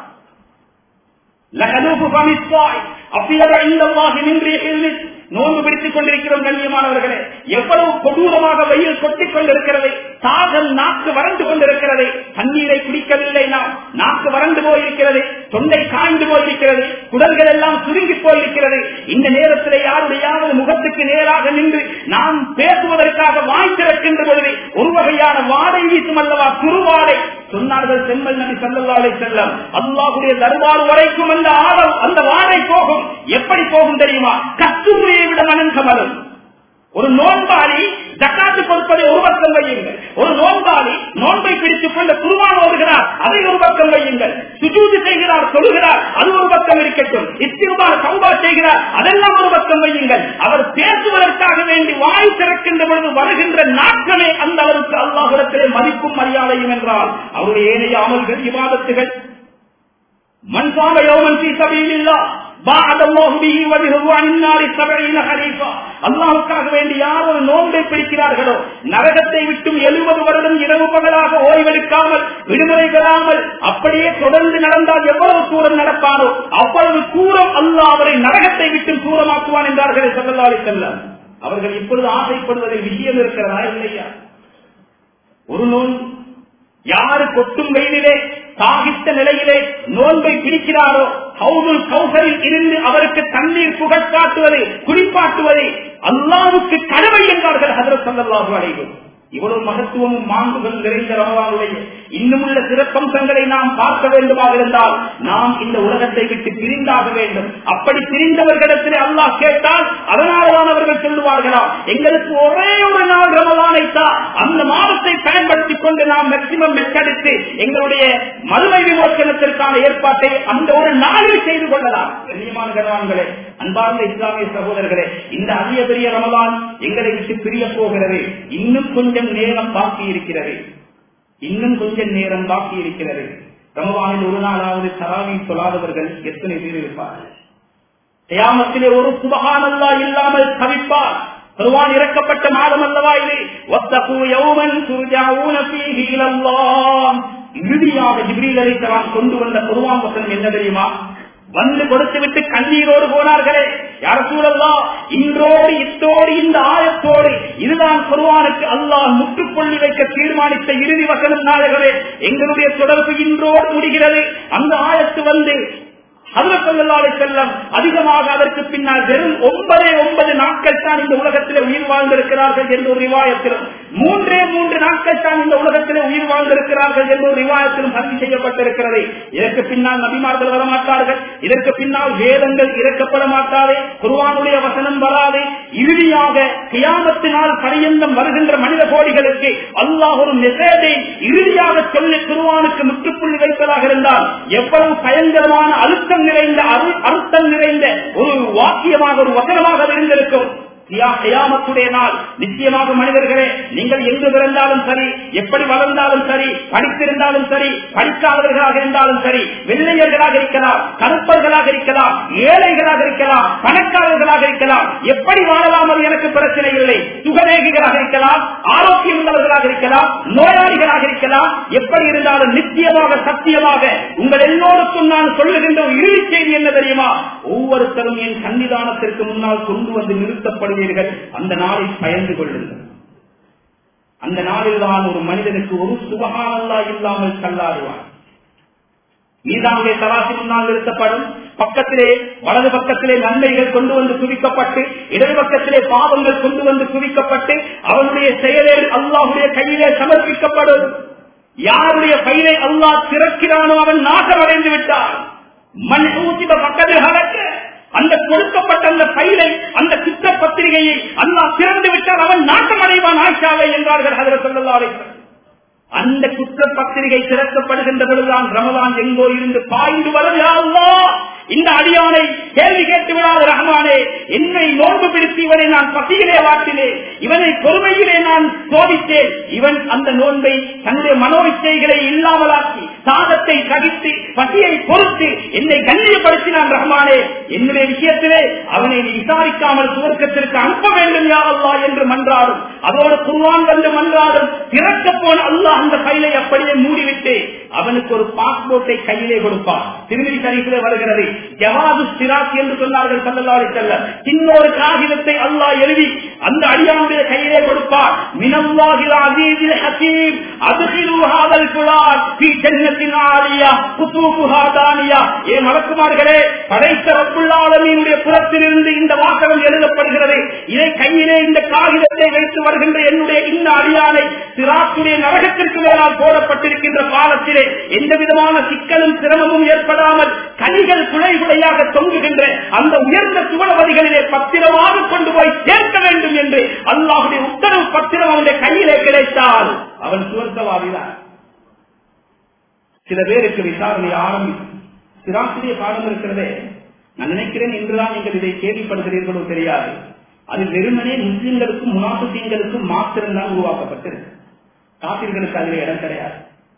நோன்பு பிடித்துக் கொண்டிருக்கிறோம் கண்ணியமானவர்களே எவ்வளவு கொடூரமாக வெயில் கொட்டிக் கொண்டிருக்கிறது தாகல் நாக்கு வறண்டு கொண்டிருக்கிறது தண்ணீரை குடிக்கவில்லை நாம் நாக்கு வறண்டு போயிருக்கிறது தொண்டை காய்ந்து போயிருக்கிறது குடல்கள் எல்லாம் சுருங்கி போயிருக்கிறது இந்த நேரத்தில் யாருடையாவது முகத்துக்கு நேராக நின்று நாம் பேசுவதற்காக வாய் திறக்கின்ற பொழுது ஒரு வகையான வாடை வீசும் அல்லவா குறுவாடை சொன்னார்கள் செம்மல் நபி சல்லல்லாலை செல்லம் அல்லாஹுடைய தர்பார் வரைக்கும் அந்த ஆழம் அந்த வாடை போகும் எப்படி போகும் தெரியுமா கத்துமுறையை விட மனம் கமலும் ஒரு நோன்பாளி ஜக்காத்து கொடுப்பதை ஒரு பக்கம் வையுங்கள் ஒரு நோன்பாளி நோன்பை பிடித்துக் கொண்டு குருவான் ஓடுகிறார் அதை ஒரு பக்கம் வையுங்கள் சுஜூதி செய்கிறார் சொல்லுகிறார் அது ஒரு பக்கம் இருக்கட்டும் இத்திருபார் சௌபா செய்கிறார் அதெல்லாம் ஒரு பக்கம் வையுங்கள் அவர் பேசுவதற்காக வேண்டி வாய் திறக்கின்ற பொழுது வருகின்ற நாட்களே அந்த அளவுக்கு அல்லாஹிடத்திலே மதிப்பும் மரியாதையும் என்றால் அவருடைய ஏனைய அமல்கள் விவாதத்துகள் மண்பாக யோமன் சபையில் அல்லாவுக்காக வேண்டி யார் ஒரு நோன்பை பிடிக்கிறார்களோ நரகத்தை விட்டும் எழுபது வருடம் இரவு பகலாக ஓய்வெடுக்காமல் விடுமுறை பெறாமல் அப்படியே தொடர்ந்து நடந்தால் எவ்வளவு தூரம் நடப்பாரோ அவ்வளவு தூரம் அல்லா அவரை நரகத்தை விட்டும் தூரமாக்குவான் என்றார்களே சொல்லலாளி செல்ல அவர்கள் இப்பொழுது ஆசைப்படுவதில் விஷயம் இருக்கிறதா இல்லையா ஒரு நோன் யாரு கொட்டும் வெயிலிலே சாகித்த நிலையிலே நோன்பை பிடிக்கிறாரோ ஹவுதுல் கௌசரில் இருந்து அவருக்கு தண்ணீர் புகழ்காட்டுவது குடிப்பாட்டுவதை அல்லாவுக்கு கடமை என்றார்கள் ஹதரத் சல்லாஹு அலைவர் இவ்வளவு மகத்துவமும் மாண்புகள் நிறைந்த ரமவானுடைய இன்னும் உள்ள சிறப்பம்சங்களை நாம் பார்க்க வேண்டுமாக இருந்தால் நாம் இந்த உலகத்தை விட்டு பிரிந்தாக வேண்டும் அப்படி பிரிந்தவர்களிடத்திலே அல்லாஹ் கேட்டால் அதனால்தான் அவர்கள் சொல்லுவார்களா எங்களுக்கு ஒரே ஒரு நாள் ரமலானை தான் அந்த மாதத்தை பயன்படுத்திக் கொண்டு நாம் மேக்சிமம் மெச்சடித்து எங்களுடைய மறுமை விமோசனத்திற்கான ஏற்பாட்டை அந்த ஒரு நாளில் செய்து கொள்ளலாம் கண்ணியமான கனவான்களே அன்பார்ந்த இஸ்லாமிய சகோதரர்களே இந்த அதிக பெரிய ரமலான் எங்களை விட்டு பிரிய போகிறது இன்னும் கொஞ்சம் நேரம் பாக்கி இருக்கிறது இன்னும் கொஞ்சம் நேரம் பாக்கி இருக்கிறது ரமவானில் ஒரு நாளாவது தராவி சொல்லாதவர்கள் எத்தனை பேர் இருப்பார்கள் தியாமத்திலே ஒரு சுபகானல்லா இல்லாமல் தவிப்பார் பெருவான் இறக்கப்பட்ட மாதம் அல்லவா இது ஒத்தகு யௌமன் சுர்ஜாவுன ஃபீஹி இலல்லாஹ் இறுதியாக ஜிப்ரீல் அலைஹிஸ்ஸலாம் கொண்டு வந்த குர்ஆன் வசனம் என்ன தெரியுமா வந்து கொடுத்து விட்டு கண்ணீரோடு போனார்களே யார சூழல்லா இன்றோடு இத்தோடு இந்த ஆயத்தோடு இதுதான் குருவானுக்கு அல்லாஹ் முற்றுப்புள்ளி வைக்க தீர்மானித்த இறுதி வசனம் நாயகரே எங்களுடைய தொடர்பு இன்றோடு முடிகிறது அந்த ஆயத்து வந்து அதிரசல்லாலை செல்லம் அதிகமாக அதற்கு பின்னால் வெறும் ஒன்பதே ஒன்பது நாட்கள் தான் இந்த உலகத்திலே உயிர் வாழ்ந்திருக்கிறார்கள் என்ற ஒரு ரிவாயத்திலும் மூன்றே மூன்று நாட்கள் தான் இந்த உலகத்திலே உயிர் வாழ்ந்திருக்கிறார்கள் என்ற ஒரு ரிவாயத்திலும் பதிவு செய்யப்பட்டிருக்கிறது இதற்கு பின்னால் நபிமார்கள் வரமாட்டார்கள் இதற்கு பின்னால் வேதங்கள் இறக்கப்பட மாட்டாதே குருவானுடைய வசனம் வராதே இறுதியாக கியாமத்தினால் பரியந்தம் வருகின்ற மனித கோடிகளுக்கு அல்லாஹ் ஒரு மெசேஜை இறுதியாக சொல்லி குருவானுக்கு முற்றுப்புள்ளி வைப்பதாக இருந்தால் எவ்வளவு பயங்கரமான அழுத்தம் நிறைந்த அருள் அர்த்தம் நிறைந்த ஒரு வாக்கியமாக ஒரு வசனமாக இருந்திருக்கும் கியாமத்துடைய நாள் நிச்சயமாக மனிதர்களே நீங்கள் எங்கு பிறந்தாலும் சரி எப்படி வளர்ந்தாலும் சரி படித்திருந்தாலும் சரி படிக்காதவர்களாக இருந்தாலும் சரி வெள்ளையர்களாக இருக்கலாம் கருப்பர்களாக இருக்கலாம் ஏழைகளாக இருக்கலாம் பணக்காரர்களாக இருக்கலாம் எப்படி வாழலாம் அது எனக்கு பிரச்சனை இல்லை சுகரேகிகளாக இருக்கலாம் ஆரோக்கியம் உள்ளவர்களாக இருக்கலாம் நோயாளிகளாக இருக்கலாம் எப்படி இருந்தாலும் நிச்சயமாக சத்தியமாக உங்கள் எல்லோருக்கும் நான் சொல்லுகின்ற ஒரு இறுதி செய்தி என்ன தெரியுமா ஒவ்வொருத்தரும் என் சன்னிதானத்திற்கு முன்னால் கொண்டு வந்து நிறுத்தப்படுவீர்கள் அந்த நாளில் பயந்து கொள்ளுங்கள் அந்த நாளில் தான் ஒரு மனிதனுக்கு ஒரு சுபகானல்லா இல்லாமல் தள்ளாடுவார் மீதானுடைய தராசி முன்னால் நிறுத்தப்படும் பக்கத்திலே வலது பக்கத்திலே நன்மைகள் கொண்டு வந்து குவிக்கப்பட்டு இடது பக்கத்திலே பாவங்கள் கொண்டு வந்து குவிக்கப்பட்டு அவனுடைய செயலே அல்லாஹுடைய கையிலே சமர்ப்பிக்கப்படும் யாருடைய பயிரை அல்லாஹ் திறக்கிறானோ அவன் நாசம் அடைந்து விட்டான் மண் ஊசிப பக்கத்தில் அகற்ற அந்த கொடுக்கப்பட்ட அந்த பயிரை அந்த குற்ற பத்திரிகையை அல்லாஹ் திறந்து விட்டால் அவன் நாட்டம் அடைவான் ஆட்சாவை என்றார்கள் அதில் சொல்லலாம் அந்த குற்ற பத்திரிகை திறக்கப்படுகின்ற பொழுதுதான் ரமலான் எங்கோ இருந்து பாய்ந்து வருகிறா இந்த அடியானை கேள்வி கேட்டு விடாத ரஹமானே என்னை நோன்பு பிடித்து இவனை நான் பசியிலே வாட்டினேன் இவனை பொறுமையிலே நான் சோதித்தேன் இவன் அந்த நோன்பை தன்னுடைய மனோவிச்சைகளை இல்லாமலாக்கி சாதத்தை சகித்து பசியை பொறுத்து என்னை கண்ணியப்படுத்தினான் ரஹமானே என்னுடைய விஷயத்திலே அவனை விசாரிக்காமல் சுவர்க்கத்திற்கு அனுப்ப வேண்டும் யாரல்லா என்று மன்றாடும் அதோடு குர்வான் வந்து மன்றாடும் திறக்க போன அல்லாஹ் அந்த பைலை அப்படியே மூடிவிட்டு அவனுக்கு ஒரு பாஸ்போர்ட்டை கையிலே கொடுப்பான் திருமதி சரிப்பிலே வருகிறது ஜவாது சிராக் என்று சொன்னார்கள் சல்லல்லாஹு செல்ல இன்னொரு காகிதத்தை அல்லாஹ் எழுதி அந்த அடியானுடைய கையிலே கொடுப்பார் மினல்லாஹில் அசீஸில் ஹக்கீம் அதுகிலு ஹாதல் குலால் ஃபீ ஜன்னத்தின் ஆலியா குதூபுஹா தானியா ஏ மலக்குமார்களே படைத்த ரப்புல் ஆலமீனுடைய புறத்திலிருந்து இந்த வாசகம் எழுதப்படுகிறது இதை கையிலே இந்த காகிதத்தை வைத்து வருகின்ற என்னுடைய இந்த அடியானை சிராத்துடைய நரகத்திற்கு மேலால் போடப்பட்டிருக்கின்ற பாலத்திலே எந்த விதமான சிக்கலும் சிரமமும் ஏற்படாமல் கனிகள் குலை குலையாக தொங்குகின்ற அந்த உயர்ந்த சுவனவதிகளிலே பத்திரமாக கொண்டு போய் சேர்க்க வேண்டும் என்று அல்லாஹுடைய உத்தரவு பத்திரம் அவனுடைய கையிலே கிடைத்தால் அவன் சுவர்த்தவாதிதான் சில பேருக்கு விசாரணை ஆரம்பிக்கும் சிராசிரிய பாடம் இருக்கிறதே நான் நினைக்கிறேன் இன்றுதான் நீங்கள் இதை கேள்விப்படுகிறீர்களோ தெரியாது அது வெறுமனே முஸ்லிம்களுக்கும் முனாசுத்தீன்களுக்கும் மாத்திரம்தான் உருவாக்கப்பட்டிருக்கு காப்பீர்களுக்கு அதில் இடம் கிடையாது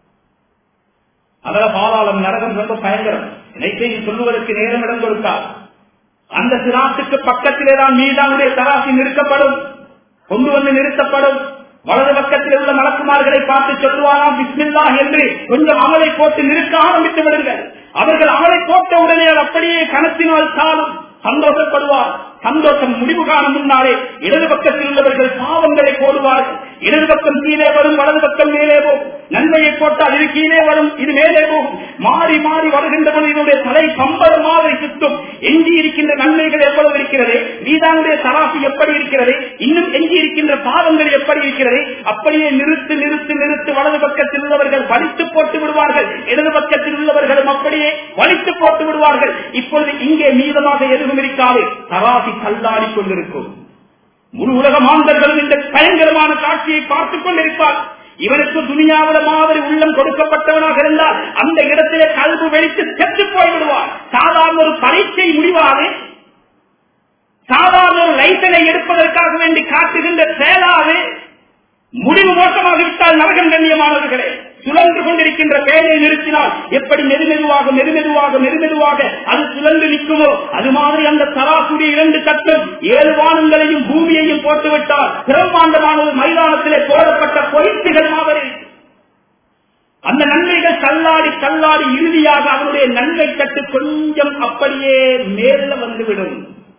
அதில் பாலாளம் நரகம் ரொம்ப பயங்கரம் இணைப்பை சொல்லுவதற்கு நேரம் இடம் கொடுத்தார் அந்த சிராத்துக்கு பக்கத்திலே தான் மீதானுடைய தராசி நிறுத்தப்படும் கொண்டு வந்து நிறுத்தப்படும் வலது பக்கத்தில் உள்ள மலக்குமார்களை பார்த்து சொல்லுவாராம் பிஸ்மில்லா என்று கொஞ்சம் அமலை போட்டு நிறுத்த ஆரம்பித்து விடுங்கள் அவர்கள் அமலை போட்ட உடனே அது அப்படியே கணத்தினால் சாலும் சந்தோஷப்படுவார் சந்தோஷம் முடிவு காண முன்னாலே இடது பக்கத்தில் உள்ளவர்கள் பாவங்களை போடுவார்கள் இடது பக்கம் கீழே வரும் வலது பக்கம் மேலே போகும் நன்மையை போட்டால் இது கீழே வரும் இது மேலே போகும் மாறி மாறி வருகின்ற பொழுது இதனுடைய தலை பம்பர் மாதிரி சுற்றும் எஞ்சி இருக்கின்ற நன்மைகள் எவ்வளவு இருக்கிறது நீதானுடைய தராசு எப்படி இருக்கிறது இன்னும் எஞ்சி இருக்கின்ற பாவங்கள் எப்படி இருக்கிறது அப்படியே நிறுத்து நிறுத்து நிறுத்து வலது பக்கத்தில் உள்ளவர்கள் வலித்து போட்டு விடுவார்கள் இடது பக்கத்தில் உள்ளவர்களும் அப்படியே வலித்து போட்டு விடுவார்கள் இப்பொழுது இங்கே மீதமாக எதுவும் இருக்காது தராசி கல்லாடி கொண்டிருக்கும் முழு உலக மாந்தர்களும் இந்த பயங்கரமான காட்சியை பார்த்துக் கொண்டிருப்பார் இவனுக்கு துணியாவில மாதிரி உள்ளம் கொடுக்கப்பட்டவனாக இருந்தால் அந்த இடத்திலே கல்வி வெடித்து செத்து போய்விடுவார் சாதாரண ஒரு பரீட்சை முடிவாது சாதாரண ஒரு லைசனை எடுப்பதற்காக வேண்டி காட்டுகின்ற செயலாது முடிவு மோசமாகிவிட்டால் நரகம் கண்ணியமானவர்களே சுழன்று கொண்டிருக்கின்ற பேரை நிறுத்தினால் எப்படி மெதுமெதுவாக மெதுமெதுவாக மெதுமெதுவாக அது சுழன்று நிற்குமோ அது மாதிரி அந்த தராசுடைய இரண்டு கட்டம் ஏழு வானங்களையும் பூமியையும் போட்டுவிட்டால் பிரம்மாண்டமான ஒரு மைதானத்திலே போடப்பட்ட பொய்த்துகள் மாதிரி அந்த நன்மைகள் தள்ளாடி தள்ளாடி இறுதியாக அவருடைய நன்மை தட்டு கொஞ்சம் அப்படியே மேல வந்துவிடும்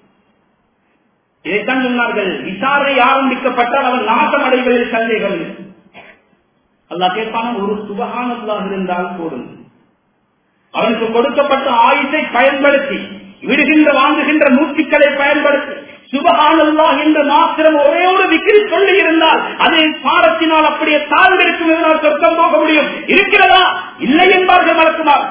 இதைத்தான் சொன்னார்கள் விசாரணை ஆரம்பிக்கப்பட்டால் அவன் நாசம் அடைவதில் சந்தேகம் இல்லை. அல்லாஹ் கேட்பான ஒரு சுபகானதாக இருந்தால் போதும் அவனுக்கு கொடுக்கப்பட்ட ஆயுத்தை பயன்படுத்தி விடுகின்ற வாங்குகின்ற மூச்சுக்களை பயன்படுத்தி சுபகானல்லா என்று மாத்திரம் ஒரே ஒரு விக்கிரி சொல்லி இருந்தால் அதை பாடத்தினால் அப்படியே தாழ்ந்திருக்கும் என்றால் சொர்க்கம் போக முடியும் இருக்கிறதா இல்லை என்பார்கள் மறக்குமார்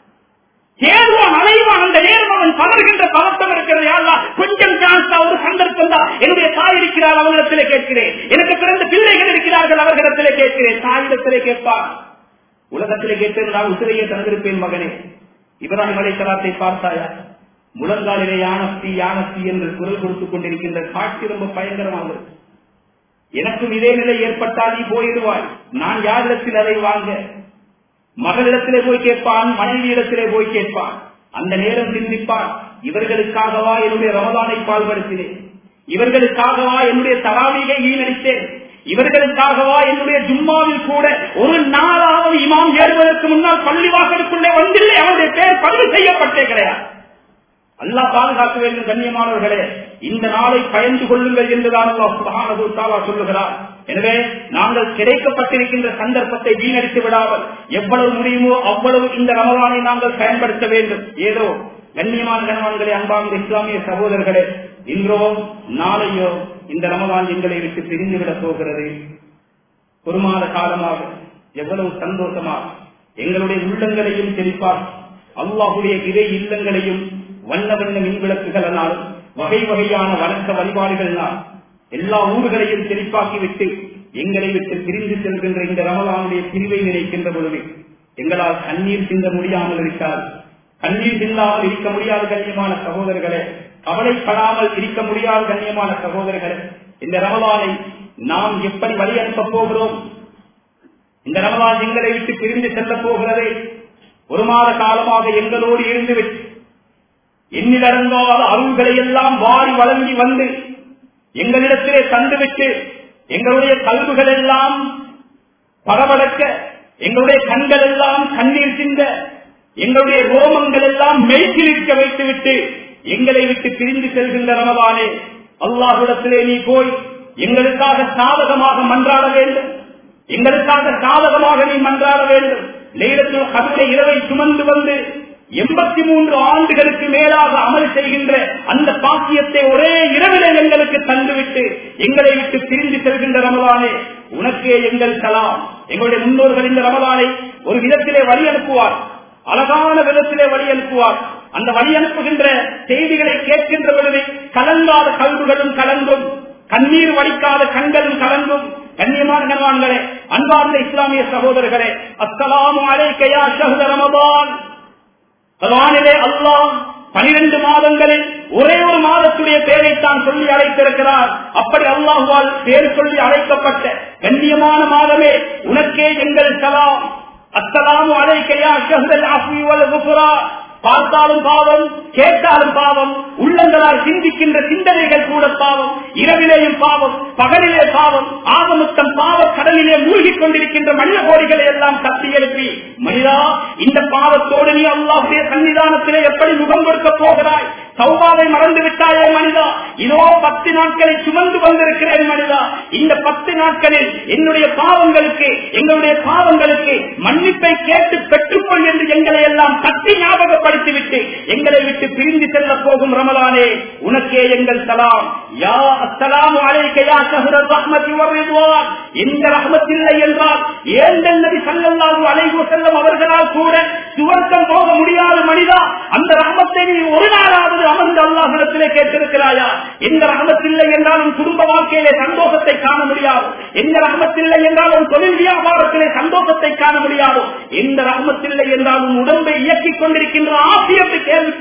தேர்வான் அலைவான் அந்த நேரம் அவன் பலர்கின்ற பதட்டம் இருக்கிறது யாரா கொஞ்சம் சான்ஸ் ஒரு சந்தர்ப்பம் தான் என்னுடைய தாய் இருக்கிறார் அவர்களிடத்திலே கேட்கிறேன் எனக்கு பிறந்த பிள்ளைகள் இருக்கிறார்கள் அவர்களிடத்திலே கேட்கிறேன் தாயிடத்திலே கேட்பார் உலகத்திலே கேட்டிருந்தால் உசிரையே தந்திருப்பேன் மகனே இப்ராஹிம் அலைத்தலாத்தை பார்த்தாயா முழங்காலிலே யானஸ்தி யானஸ்தி என்று குரல் கொடுத்துக் கொண்டிருக்கின்ற காட்சி ரொம்ப பயங்கரமாக இருக்கு எனக்கும் இதே நிலை ஏற்பட்டால் நீ போயிடுவாய் நான் யாரிடத்தில் அதை வாங்க மகளிடத்திலே போய் கேட்பான் மனைவியிடத்திலே போய் கேட்பான் அந்த நேரம் சிந்திப்பான் இவர்களுக்காகவா என்னுடைய ரமதானை பால்படுத்தினேன் இவர்களுக்காகவா என்னுடைய தராவிகை வீணடித்தேன் இவர்களுக்காகவா என்னுடைய ஜும்மாவில் கூட ஒரு நாளாவது இமாம் ஏறுவதற்கு முன்னால் பள்ளிவாசலுக்குள்ளே வந்தில்லை அவருடைய பேர் பதிவு செய்யப்பட்டே கிடையாது அல்லா பாதுகாக்க வேண்டும் கண்ணியமானவர்களே இந்த நாளை பயந்து கொள்ளுங்கள் என்றுதான் அல்லாஹ் சுப்ஹானஹு வ தஆலா சொல்லுகிறார் எனவே நாங்கள் கிடைக்கப்பட்டிருக்கின்ற சந்தர்ப்பத்தை வீணடித்து விடாமல் எவ்வளவு முடியுமோ அவ்வளவு இந்த ரமலானை நாங்கள் பயன்படுத்த வேண்டும் ஏதோ கண்ணியமான கணவான்களே அன்பார்ந்த இஸ்லாமிய சகோதரர்களே இன்றோ நாளையோ இந்த ரமலான் எங்களை விட்டு பிரிந்துவிடப் போகிறது ஒரு மாத காலமாக எவ்வளவு சந்தோஷமாக எங்களுடைய உள்ளங்களையும் செழிப்பார் அல்லாஹுடைய இறை இல்லங்களையும் வண்ண வண்ண மின்விளக்குகளினால் வகை வகையான வணக்க வழிபாடுகளினால் எல்லா ஊர்களையும் செழிப்பாக்கி விட்டு எங்களை விட்டு பிரிந்து செல்கின்ற இந்த ரமலானுடைய பிரிவை நினைக்கின்ற பொழுது எங்களால் கண்ணீர் சிந்த முடியாமல் இருக்காது கண்ணீர் சிந்தாமல் இருக்க முடியாத கண்ணியமான சகோதரர்களே கவலைப்படாமல் இருக்க முடியாத கண்ணியமான சகோதரர்களே இந்த ரமலானை நாம் எப்படி வழி அனுப்ப போகிறோம் இந்த ரமலான் எங்களை விட்டு பிரிந்து செல்ல போகிறது ஒரு மாத காலமாக எங்களோடு இருந்துவிட்டு எண்ணிலடங்காத அருள்களை எல்லாம் வாரி வழங்கி வந்து எங்களிடத்திலே தந்துவிட்டு எங்களுடைய கல்விகள் எல்லாம் பரவடக்க எங்களுடைய கண்கள் எல்லாம் கண்ணீர் சிந்த எங்களுடைய ரோமங்கள் எல்லாம் மெய்சிலிருக்க வைத்துவிட்டு எங்களை விட்டு பிரிந்து செல்கின்ற ரமதானே அல்லாஹுடத்திலே நீ போய் எங்களுக்காக சாதகமாக மன்றாட வேண்டும் எங்களுக்காக சாதகமாக நீ மன்றாட வேண்டும் லைலத்தில் கருணை இரவை சுமந்து வந்து எண்பத்தி மூன்று ஆண்டுகளுக்கு மேலாக அமல் செய்கின்ற அந்த பாக்கியத்தை ஒரே இரவிலே எங்களுக்கு தந்துவிட்டு எங்களை விட்டு பிரிந்து செல்கின்ற ரமலானே உனக்கே எங்கள் கலாம் எங்களுடைய முன்னோர்கள் இந்த ரமலானை ஒரு விதத்திலே வழி அனுப்புவார் அழகான விதத்திலே வழி அனுப்புவார் அந்த வழி அனுப்புகின்ற செய்திகளை கேட்கின்ற பொழுது கலங்காத கல்வுகளும் கலங்கும் கண்ணீர் வடிக்காத கண்களும் கலங்கும் கண்ணியமான கண்வான்களே அன்பார்ந்த இஸ்லாமிய சகோதரர்களே அஸ்ஸலாமு அலைக்கையா ஷஹ்த ரமதான் குர்ஆனிலே அல்லாஹ் பனிரெண்டு மாதங்களில் ஒரே ஒரு மாதத்துடைய பெயரைத்தான் சொல்லி அழைத்திருக்கிறார் அப்படி அல்லாஹுவால் பேர் சொல்லி அழைக்கப்பட்ட கண்ணியமான மாதமே உனக்கே எங்கள் சலாம் அஸ்ஸலாமு அலைக்கையா ஷஹ்தல் அஃபி வல் குஃப்ரா பார்த்தாலும் பாவம் கேட்டாலும் பாவம் உள்ளங்களால் சிந்திக்கின்ற சிந்தனைகள் கூட பாவம் இரவிலேயும் பாவம் பகலிலே பாவம் ஆகமுத்தம் பாவ கடலிலே மூழ்கிக் கொண்டிருக்கின்ற மனித கோடிகளை எல்லாம் தட்டி எழுப்பி மனிதா இந்த பாவத்தோடு நீ அல்லாஹுடைய சன்னிதானத்திலே எப்படி முகம் கொடுக்க போகிறாய் சௌபாவை மறந்து விட்டாயே மனிதா இதோ பத்து நாட்களை சுமந்து வந்திருக்கிறேன் மனிதா இந்த பத்து நாட்களில் என்னுடைய பாவங்களுக்கு எங்களுடைய பாவங்களுக்கு மன்னிப்பை கேட்டு பெற்றுக்கொள் என்று எங்களை எல்லாம் தட்டி ஞாபகப்படுத்திவிட்டு எங்களை விட்டு பிரிந்து செல்ல போகும் ரமலானே உனக்கே எங்கள் சலாம் யா அஸ்ஸலாமு அலைக்க யா ஷஹ்ர ரஹ்மதி வர்ரிதுவான் எந்த ரஹ்மத் இல்லை என்றால் ஏந்தல் நபி ஸல்லல்லாஹு அலைஹி வஸல்லம் அவர்களால் கூட சுவர்க்கம் போக முடியாத மனிதா அந்த ரஹ்மத்தை நீ ஒரு நாளாவது அமர்ந்து அல்லாஹிடத்திலே கேட்டிருக்கிறாயா எந்த ரஹமத்தில்லை என்றால் உன் குடும்ப வாழ்க்கையிலே சந்தோஷத்தை காண முடியாது எந்த ரஹமத்தில்லை என்றால் உன் தொழில் வியாபாரத்திலே சந்தோஷத்தை காண முடியாது எந்த ரஹமத்தில்லை என்றால் உன் உடம்பை இயக்கிக் கொண்டிருக்கின்ற ஆசியத்தை கேள்விக்குரிய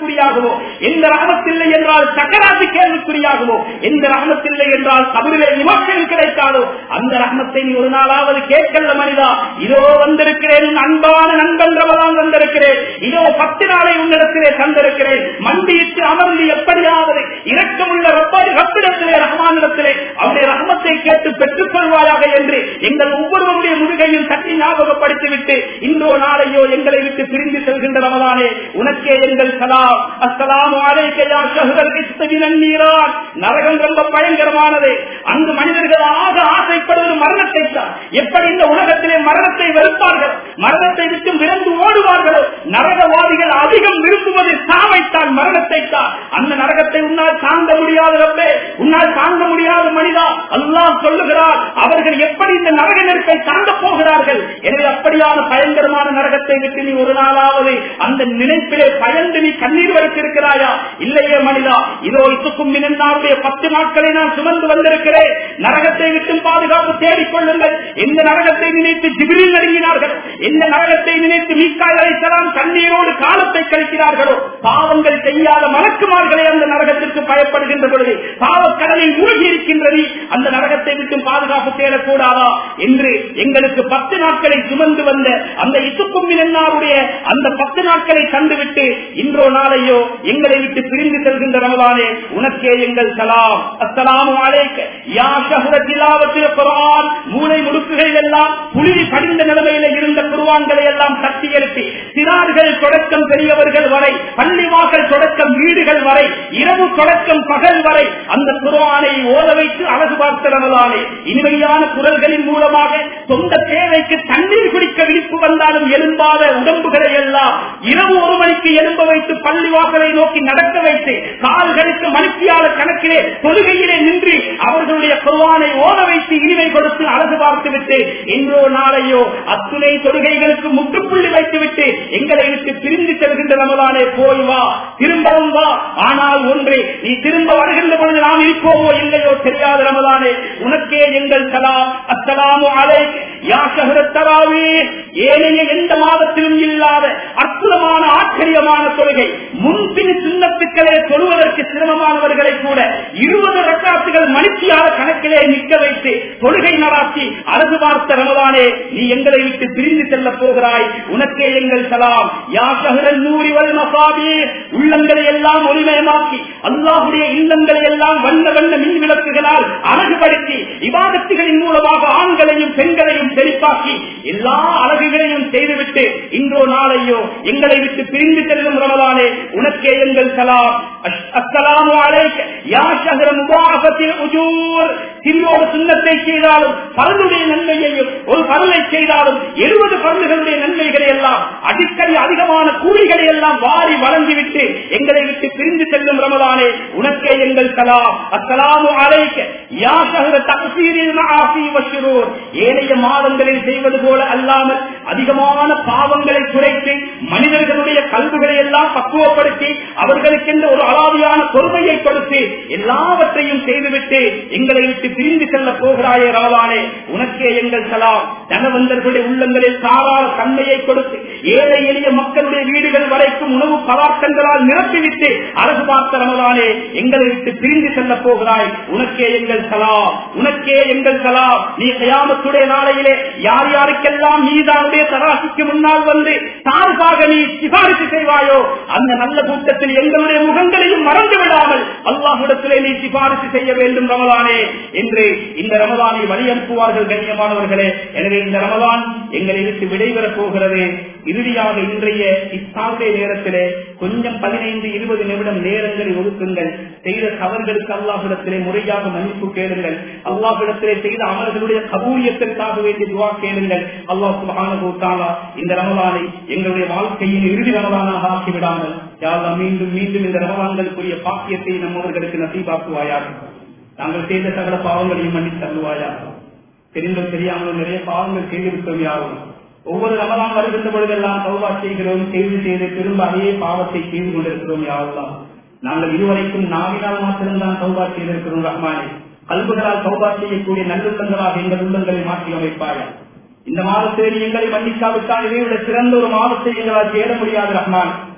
கேள்விக்குறியாகவோ எந்த ரகமத்தில்லை என்றால் சக்கராத்து கேள்விக்குறியாகவோ எந்த ரகமத்தில்லை என்றால் கபரிலே விமர்சனம் கிடைக்காதோ அந்த ரகமத்தை நீ ஒரு நாளாவது கேட்கல மனிதா இதோ வந்திருக்கிறேன் உன் அன்பான நண்பன் ரமதான் வந்திருக்கிறேன் இதோ பத்து நாளை உன்னிடத்திலே தந்திருக்கிறேன் மண்டியிட்டு அமர்ந்து எப்படியாவது இரக்கமுள்ள ரப்பாடி ரப்பிடத்திலே ரஹமானிடத்திலே அவருடைய ரஹமத்தை கேட்டு பெற்றுக் கொள்வாயாக என்று எங்கள் ஒவ்வொருவருடைய முதுகையும் தட்டி ஞாபகப்படுத்திவிட்டு இன்றோ நாளையோ எங்களை விட்டு பிரிந்து செல்கின்ற ரமதானே உனக்கே எங்கள் சலாம் அஸ்ஸலாமு அலைக்கையா ஷஹ்ரல் கிஸ்தவின் நீரான் நரகம் ரொம்ப பயங்கரமானது அங்கு மனிதர்கள் ஆக ஆசைப்படுவது மரணத்தை தான் எப்படி இந்த உலகத்திலே மரணத்தை வெறுப்பார்கள் மரணத்தை விட்டு விரைந்து ஓடுவார்களோ நரகவாதிகள் அதிகம் விரும்புவது சாவைத்தான் மரணத்தை தான் அந்த நரகத்தை உன்னால் தாங்க முடியாத ரப்பே உன்னால் தாங்க முடியாத மனிதா அல்லாஹ் சொல்லுகிறார் அவர்கள் எப்படி இந்த நரக நெருப்பை தாங்க போகிறார்கள் எனவே அப்படியான பயங்கரமான நரகத்தை விட்டு நீ ஒரு நாளாவது அந்த நினைப்பிலே பயந்து நீ கண்ணீர் வைத்திருக்கிறாயா இல்லையே மனிதா இதோ இத்துக்கும் மினன்னாருடைய பத்து நாட்களை நான் சுமந்து வந்திருக்கிறேன் நரகத்தை விட்டு பாதுகாப்பு தேடிக் கொள்ளுங்கள் எந்த நரகத்தை நினைத்து ஜிபிரில் நடுங்கினார்கள் எந்த நரகத்தை நினைத்து மீக்காய் அழைத்தலாம் கண்ணீரோடு காலத்தை கழிக்கிறார்களோ பாவங்கள் செய்யாத மலக்குமார்களை அந்த நரகத்திற்கு பயப்படுகின்ற பொழுது பாவக்கடலில் மூழ்கி இருக்கின்றது அந்த நரகத்தை விட்டு பாதுகாப்பு தேடக்கூடாதா என்று எங்களுக்கு பத்து நாட்களை சுமந்து வந்த அந்த இசுக்கும் மினன்னாருடைய அந்த பத்து நாட்களை தந்துவிட்டு இன்றோ நாளையோ எங்களை விட்டு பிரிந்து செல்கின்ற ரமலானே உனக்கே எங்கள் சலாம் அஸ்ஸலாமு அலைக்க யா ஷஹ்ர திலாவத்தில் குர்ஆன் மூளை முடுக்குகள் எல்லாம் புழுதி படிந்த நிலைமையில இருந்த குருவான்களை எல்லாம் தட்டி எழுப்பி சிறார்கள் தொடக்கம் பெரியவர்கள் வரை பள்ளிவாசல் தொடக்கம் வீடுகள் வரை இரவு தொடக்கம் பகல் வரை அந்த குர்ஆனை ஓத வைத்து அழகு பார்த்த ரமலானே இனிமையான குரல்களின் மூலமாக சொந்த தேவைக்கு தண்ணீர் குடிக்க விழிப்பு வந்தாலும் எழும்பாத உடம்புகளை எல்லாம் இரவு ஒரு மணிக்கு எழும்ப வைத்து பள்ளிவாசலை நோக்கி நடக்க வைத்து கால்களுக்கு மணித்தியால கணக்கிலே தொழுகையிலே நின்று அவர்களுடைய குர்வானை ஓத வைத்து இனிமை கொடுத்து அழகு பார்த்துவிட்டு இன்றோ நாளையோ அத்துணை தொழுகைகளுக்கு முற்றுப்புள்ளி வைத்துவிட்டு எங்களை விட்டு பிரிந்து செல்கின்ற ரமலானே போய் வா திரும்பவும் வா ஆனால் ஒன்று நீ திரும்ப வருகின்ற பொழுது நாம் இருப்போமோ இல்லையோ தெரியாத ரமலானே உனக்கே எங்கள் சலாம் அஸ்ஸலாமு அலைக் யா ஷஹ்ரத்தராவே ஏனைய எந்த மாதத்திலும் இல்லாத அற்புதமான ஆச்சரியமான தொழுகை முன்பின் சுண்ணத்துக்களே தொழுவதற்கு சிரமமானவர்களை கூட இருபது ரக்காத்துகள் மணித்தியால கணக்கிலே நிற்க வைத்து தொழுகை நடாத்தி அழகு பார்த்த ரமதானே நீ எங்களை விட்டு பிரிந்து செல்ல போகிறாய் உனக்கே எங்கள் சலாம் யா ஷஹ்ரல் நூரி வல் மசாபி உள்ளங்களை எல்லாம் ஒளிமயமாக்கி அல்லாஹுடைய இல்லங்களை எல்லாம் வண்ண வண்ண மின் விளக்குகளால் அழகுபடுத்தி விவாதத்துகளின் மூலமாக ஆண்களையும் பெண்களையும் செழிப்பாக்கி எல்லா அழகுகளையும் செய்துவிட்டு இன்றோ நாளையோ எங்களை விட்டு பிரிந்து செல்லும் ரமலானே உனக்கே எங்கள் சலாம் அஸ்ஸலாமு அலைக்க யா ஷஹ்ர முபாரகத்தில் உஜூர் சிறியோடு சுண்ணத்தை செய்தாலும் பருளுடைய நன்மையையும் ஒரு பருளை செய்தாலும் எழுபது பருளுகளுடைய நன்மைகளை எல்லாம் அடிக்கடி அதிகமான கூலிகளை எல்லாம் வாரி வழங்கிவிட்டு எங்களை விட்டு பிரிந்து செல்லும் ரமலானே உனக்கே எங்கள் சலாம் அஸ்ஸலாமு அலைக்க யா ஷஹ்ர தக்சீரில் மஆசி வஷ்ரூர் ஏனைய மாதங்களில் செய்வது போல அல்லாமல் அதிகமான பாவங்களை குறைத்து மனிதர்களுடைய கல்விகளை எல்லாம் பக்குவப்படுத்தி அவர்களுக்கென்று ஒரு அலாதியான பொறுமையை கொடுத்து எல்லாவற்றையும் செய்துவிட்டு எங்களை விட்டு பிரிந்து செல்ல போகிறாயே ரமலானே உனக்கே எங்கள் சலாம் தனவந்தர்களுடைய உள்ளங்களில் சாராத தன்மையை கொடுத்து ஏழை எளிய மக்களுடைய வீடுகள் வரைக்கும் உணவு பதார்த்தங்களால் நிரப்பிவிட்டு அழகு பார்த்த ரமலானே எங்களை விட்டு பிரிந்து செல்ல போகிறாய் உனக்கே எங்கள் சலாம் உனக்கே எங்கள் சலாம் நீ கயாமத்துடைய நாளையிலே யார் யாருக்கெல்லாம் நீதானுடைய தராசிக்கு முன்னால் வந்து சார்பாக நீ சிபாரிசு செய்வாயோ அந்த நல்ல கூட்டத்தில் எங்களுடைய முகங்களையும் மறந்து விடாமல் அல்லாஹிடத்திலே நீ சிபாரிசு செய்ய வேண்டும் ரமதானே என்று இந்த ரமதானை வழி அனுப்புவார்கள் கண்ணியமானவர்களே எனவே இந்த ரமதான் எங்களை விட்டு விடைபெறப் போகிறது இறுதியாக இன்றைய இஸ்தாவுடைய நேரத்திலே கொஞ்சம் பதினைந்து இருபது நிமிடம் நேரங்களை ஒதுக்குங்கள் செய்த தவறுகளுக்கு அல்லாஹிடத்திலே முறையாக மன்னிப்பு கேளுங்கள் அல்லாஹிடத்திலே செய்த அமர்களுடைய கபூலியத்திற்காக வேண்டி துவா கேளுங்கள் அல்லாஹ் சுபஹானஹு இந்த ரமலானை எங்களுடைய வாழ்க்கையின் இறுதி ரமலானாக ஆக்கிவிடாமல் யாரெல்லாம் மீண்டும் மீண்டும் இந்த ரமலான்களுக்குரிய பாக்கியத்தை நம்மவர்களுக்கு நசீபாக்குவாயாக நாங்கள் செய்த சகல பாவங்களையும் மன்னித்து தருவாயாக தெரிந்தும் தெரியாமலும் நிறைய பாவங்கள் செய்திருக்கிறோம் யாரும் ஒவ்வொரு ரமலான் வருகின்ற பொழுதெல்லாம் சௌபா செய்கிறோம் செய்து செய்து திரும்ப அதே பாவத்தை செய்து கொண்டிருக்கிறோம் யாரெல்லாம் நாங்கள் இதுவரைக்கும் நாவினால் மாத்திரம்தான் சௌபா செய்திருக்கிறோம் ரஹ்மானே கல்புகளால் சௌபா செய்யக்கூடிய நல்லுள்ளங்களாக எங்கள் உள்ளங்களை மாற்றி அமைப்பாயா இந்த மாதத்தை எங்களை மன்னிக்காவிட்டால் இதை விட சிறந்த ஒரு மாதத்தை எங்களால் தேட முடியாது ரஹ்மான்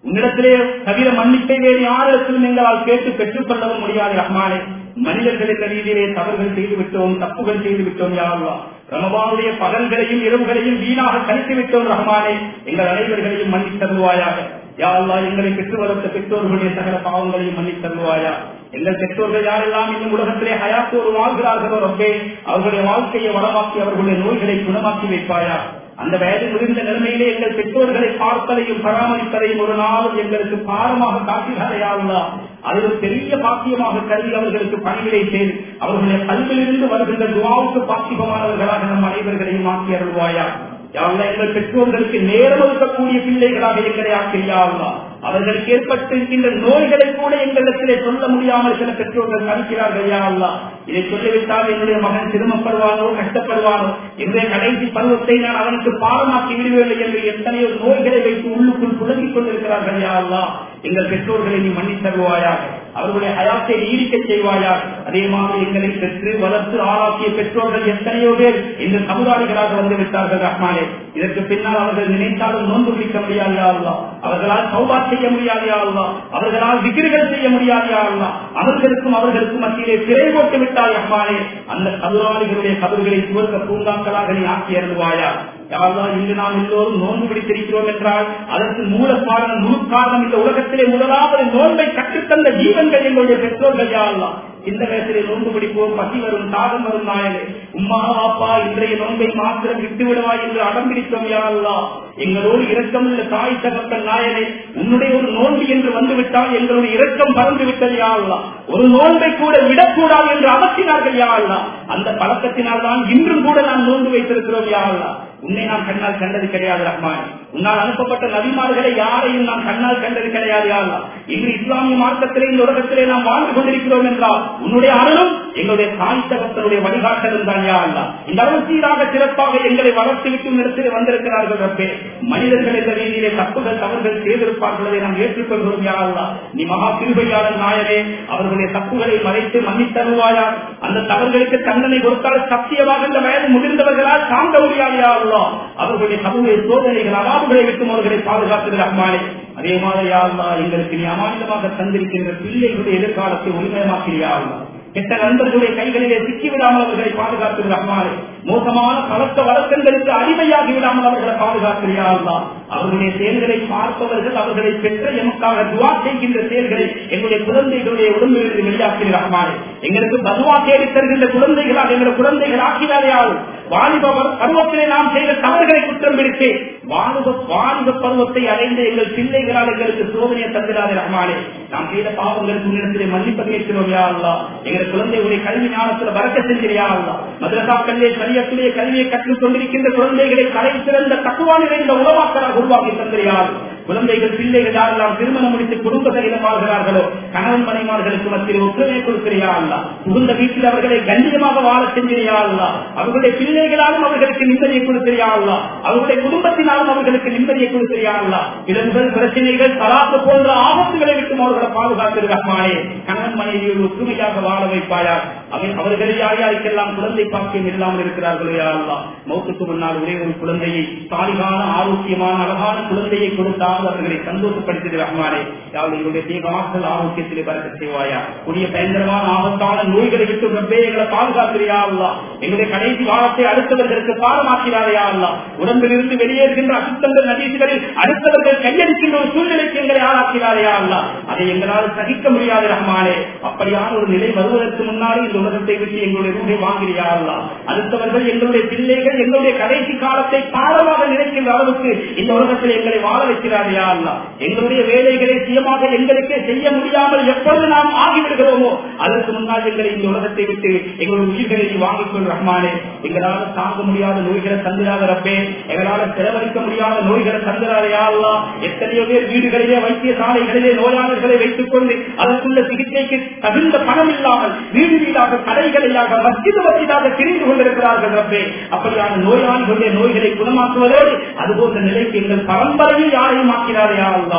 உன்னிடத்திலே தவிர மன்னிப்பை வேறு யாரிடத்திலும் எங்களால் கேட்டு பெற்றுக் கொள்ளவும் முடியாது ரஹ்மானே மனிதர்கள் என்ற ரீதியிலே தவறுகள் செய்து விட்டோம் தப்புகள் செய்து விட்டோம் யாருலா ரமபானுடைய பகல்களையும் இரவுகளையும் வீணாக கழித்து விட்டோம் ரஹ்மானே எங்கள் அனைவர்களையும் மன்னித் தருவாயாக யாருலா எங்களை பெற்று வளர்த்த பெற்றோர்களுடைய சகல பாவங்களையும் மன்னித் தருவாயா எங்கள் பெற்றோர்கள் யாரெல்லாம் இன்னும் உலகத்திலே ஹயாத்தோடு வாழ்கிறார்களோ ரப்பே அவர்களுடைய வாழ்க்கையை வளமாக்கி அவர்களுடைய நோய்களை குணமாக்கி வைப்பாயா அந்த வயது முதிர்ந்த நிலைமையிலே எங்கள் பெற்றோர்களை பார்ப்பதையும் பராமரிப்பதையும் ஒரு நாளும் எங்களுக்கு பாரமாக காட்டுகிறாரையா அது ஒரு பெரிய பாக்கியமாக கருதி அவர்களுக்கு பணிவிடை செய்து அவர்களுடைய கல்வியிலிருந்து வருகின்ற துவாவுக்கு பாக்கியமானவர்களாக நம் அனைவர்களையும் ஆக்கி அருள்வாயா யாருல எங்கள் பெற்றோர்களுக்கு நேரம் ஒதுக்கக்கூடிய பிள்ளைகளாக எங்களை ஆக்கிரியாவுலா அவர்களுக்கு ஏற்பட்டிருக்கின்ற நோய்களை கூட எங்களிடத்திலே சொல்ல முடியாமல் சில பெற்றோர்கள் மதிக்கிறார்கள் யாருலா இதை சொல்லிவிட்டால் என்னுடைய மகன் சிரமப்படுவானோ கஷ்டப்படுவானோ இன்றைய கடைசி பருவத்தை நான் அவனுக்கு பாடமாக்கி விடுவதில்லை என்று எத்தனையோ நோய்களை வைத்து உள்ளுக்குள் புலங்கிக் கொண்டிருக்கிறார்கள் யாருலா எங்கள் பெற்றோர்களை நீ மன்னித் தருவாயாக அவர்களுடைய ஹயாத்தை நீடிக்க செய்வாயா அதே மாதிரி எங்களை பெற்று வளர்த்து ஆளாக்கிய பெற்றோர்கள் எத்தனையோ பேர் இந்த சமுதாயிகளாக வந்து விட்டார்கள் ரஹ்மானே இதற்கு பின்னால் அவர்கள் நினைத்தாலும் நோன்பு பிடிக்க முடியாது யாருலா அவர்களால் சௌபா செய்ய முடியாது யாருலா அவர்களால் விக்கிரிகள் செய்ய முடியாது யாருலா அவர்களுக்கும் அவர்களுக்கும் மத்தியிலே சிறை போட்டு விட்டாய் அம்மானே அந்த சமுதாயிகளுடைய கபர்களை சுவர்க்க பூங்காக்களாக நீ ஆக்கி அருள்வாயா யாரெல்லாம் இன்று நாம் எல்லோரும் நோன்பு பிடித்திருக்கிறோம் என்றால் அதற்கு மூல காரணம் முழு காரணம் இந்த உலகத்திலே முதலாவது நோன்பை கற்றுத்தந்த ஜீவன்கள் எங்களுடைய பெற்றோர்கள் யாரெல்லாம் இந்த வயசிலே நோன்பு பிடிப்போம் பசி வரும் தாகம் வரும் நாயனே உம்மா அப்பா இன்றைய நோன்பை மாத்திரம் விட்டு விடுவாய் என்று அடம் பிடித்தோம் யாரெல்லாம் எங்களோடு இரக்கமுள்ள தாய் தகப்பன் நாயனே உன்னுடைய ஒரு நோன்பு என்று வந்துவிட்டால் எங்களுடைய இரக்கம் பறந்து விட்டது யாரெல்லாம் ஒரு நோன்பை கூட விடக்கூடாது என்று அவசினார்கள் யாரெல்லாம் அந்த பழக்கத்தினால் தான் இன்றும் கூட நாம் நோன்பு வைத்திருக்கிறோம் யாரெல்லாம் உன்னை நாம் கண்ணால் கண்டது கிடையாது ரஹ்மான் உன்னால் அனுப்பப்பட்ட நபிமார்களை யாரையும் நாம் கண்ணால் கண்டது கிடையாது யாரா இன்று இஸ்லாமிய மார்க்கத்திலே இந்த உலகத்திலே நாம் வாழ்ந்து கொண்டிருக்கிறோம் என்றால் உன்னுடைய அருளும் எங்களுடைய தாய் தகத்தனுடைய வழிகாட்டலும் தான் யாரா இந்த அருள் சீராக சிறப்பாக எங்களை வளர்த்து விட்டு இடத்திலே வந்திருக்கிறார்கள் ரப்பே மனிதர்கள் என்ற ரீதியிலே தப்புகள் தவறுகள் செய்திருப்பார்கள் நாம் ஏற்றுக்கொள்கிறோம் யாரா நீ மகா திருவையாளர் நாயரே அவர்களுடைய தப்புகளை மறைத்து மன்னித்தருவாயா அந்த தவறுகளுக்கு தண்டனை கொடுத்தால் சத்தியமாக இந்த வயது முதிர்ந்தவர்களால் தாங்க முடியாது யாருலா அவர்களுடைய சமூக சோதனைகள் அவாபுகளை விட்டு அவர்களை பாதுகாத்துகிற அம்மானே அதே மாதிரி யாருலா எங்களுக்கு நீ அமானிதமாக தந்திருக்கின்ற பிள்ளைகளுடைய எதிர்காலத்தை உரிமயமாக்கிறியாருலா கெட்ட நண்பர்களுடைய கைகளிலே சிக்கிவிடாமல் அவர்களை பாதுகாத்துகிற அம்மானே மோசமான பழக்க வழக்கங்களுக்கு அடிமையாகி விடாமல் அவர்களை பாதுகாக்கிறியாருலா அவர்களுடைய செயல்களை பார்ப்பவர்கள் அவர்களை பெற்ற எமக்காக துவா செய்கின்ற செயல்களை எங்களுடைய குழந்தைகளுடைய உடம்பிலிருந்து வெளியாக்கிற அம்மானே எங்களுக்கு பதுவா தேடி தருகின்ற குழந்தைகளாக எங்களுடைய குழந்தைகள் ஆக்கிறாரையால் வாலிப பருவத்திலே நாம் செய்த தவறுகளை குற்றம் பிடித்து வாலிப வாலிப பருவத்தை அடைந்த எங்கள் பிள்ளைகளால் எங்களுக்கு சோதனையை தந்திராத ரஹ்மானே நாம் செய்த பாவங்களுக்கு முன்னிடத்திலே மன்னிப்பு கேட்கிறோம் யாருலா எங்கள் குழந்தைகளுடைய கல்வி ஞானத்துல வரக்க செஞ்சிருயா அல்லா மதுரசாக்களிலே சரியத்துடைய கல்வியை கற்றுக் கொண்டிருக்கின்ற குழந்தைகளை கலை சிறந்த தக்குவா நிறைந்த உலவாக்களாக உருவாக்கி தந்திரியார் குழந்தைகள் பிள்ளைகள் யாரெல்லாம் திருமணம் முடித்து குடும்ப சகிதம் வாழ்கிறார்களோ கணவன் மனைமார்களுக்கு மத்தியில் ஒற்றுமை கொடுக்கிறியா அல்ல புகுந்த வீட்டில் அவர்களை கண்ணியமாக வாழ செஞ்சிரியா அல்ல அவர்களுடைய பிள்ளைகளாலும் அவர்களுக்கு நிம்மதியை கொடுக்கிறியா அல்ல அவர்களுடைய குடும்பத்தினாலும் அவர்களுக்கு நிம்மதியை கொடுக்கிறியா அல்ல இடர்கள் பிரச்சனைகள் தலாப்பு போன்ற ஆபத்துகளை விட்டு அவர்களை பாதுகாத்திருக்காமானே கணவன் மனைவியோடு ஒற்றுமையாக வாழ வைப்பாயா அவர்கள் யார் யாருக்கெல்லாம் குழந்தை பாக்கியம் இல்லாமல் இருக்கிறார்களோ யாரெல்லாம் மௌத்துக்கு முன்னால் ஒரே ஒரு குழந்தையை தாலிகான ஆரோக்கியமான அழகான குழந்தையை கொடுத்தாவது அவர்களை சந்தோஷப்படுத்தியது ரஹ்மானே யாவது எங்களுடைய தீபமாக்கல் ஆரோக்கியத்திலே பறக்க செய்வாயா புதிய பயங்கரமான ஆபத்தான நோய்களை விட்டு ரப்பே எங்களை பாதுகாக்கிறியா அல்லா எங்களுடைய கடைசி காலத்தை அடுத்தவர்களுக்கு பாடமாக்கிறாரையா அல்லா உடம்பிலிருந்து வெளியேறுகின்ற அசுத்தங்கள் நதீசுகளில் அடுத்தவர்கள் கையடிக்கின்ற ஒரு சூழ்நிலைக்கு எங்களை ஆளாக்கிறாரையா அல்லா அதை எங்களால் சகிக்க முடியாது ரஹ்மானே அப்படியான ஒரு நிலை வருவதற்கு முன்னாலே இந்த உலகத்தை விட்டு எங்களுடைய ரூபை வாங்கிறியா அல்லா அடுத்தவர்கள் எங்களுடைய பிள்ளைகள் எங்களுடைய கடைசி காலத்தை பாடமாக நினைக்கின்ற அளவுக்கு இந்த உலகத்தில் எங்களை வாழ வைக்கிறாரையா அல்லா எங்களுடைய வேலைகளை சுயமாக எங்களுக்கே செய்ய முடியாமல் எப்பொழுது நாம் ஆகிவிடுகிறோமோ அதற்கு முன்னால் எங்களை இந்த உலகத்தை விட்டு எங்களுடைய உயிர்களை வாங்கிக் கொள் ரஹ்மானே எங்களால் தாங்க முடியாத நோய்களை தந்திராத ரப்பே எங்களால் செலவழிக்க முடியாத நோய்களை தந்திராதையா அல்லா எத்தனையோ பேர் வீடுகளிலே வைத்தியசாலைகளிலே நோயாளர்களை வைத்துக் கொண்டு அதற்குள்ள சிகிச்சைக்கு தகுந்த பணம் இல்லாமல் வீடு வீடாக கடைகளையாக மத்திய மத்தியதாக திரிந்து கொண்டிருக்கிறார்கள் ரப்பே அப்படியான நோயாளிகளுடைய நோய்களை குணமாக்குவதோடு அதுபோன்ற நிலைக்கு எங்கள் பரம்பரையில் யாரையும் ஆக்கிறாரையா அல்லா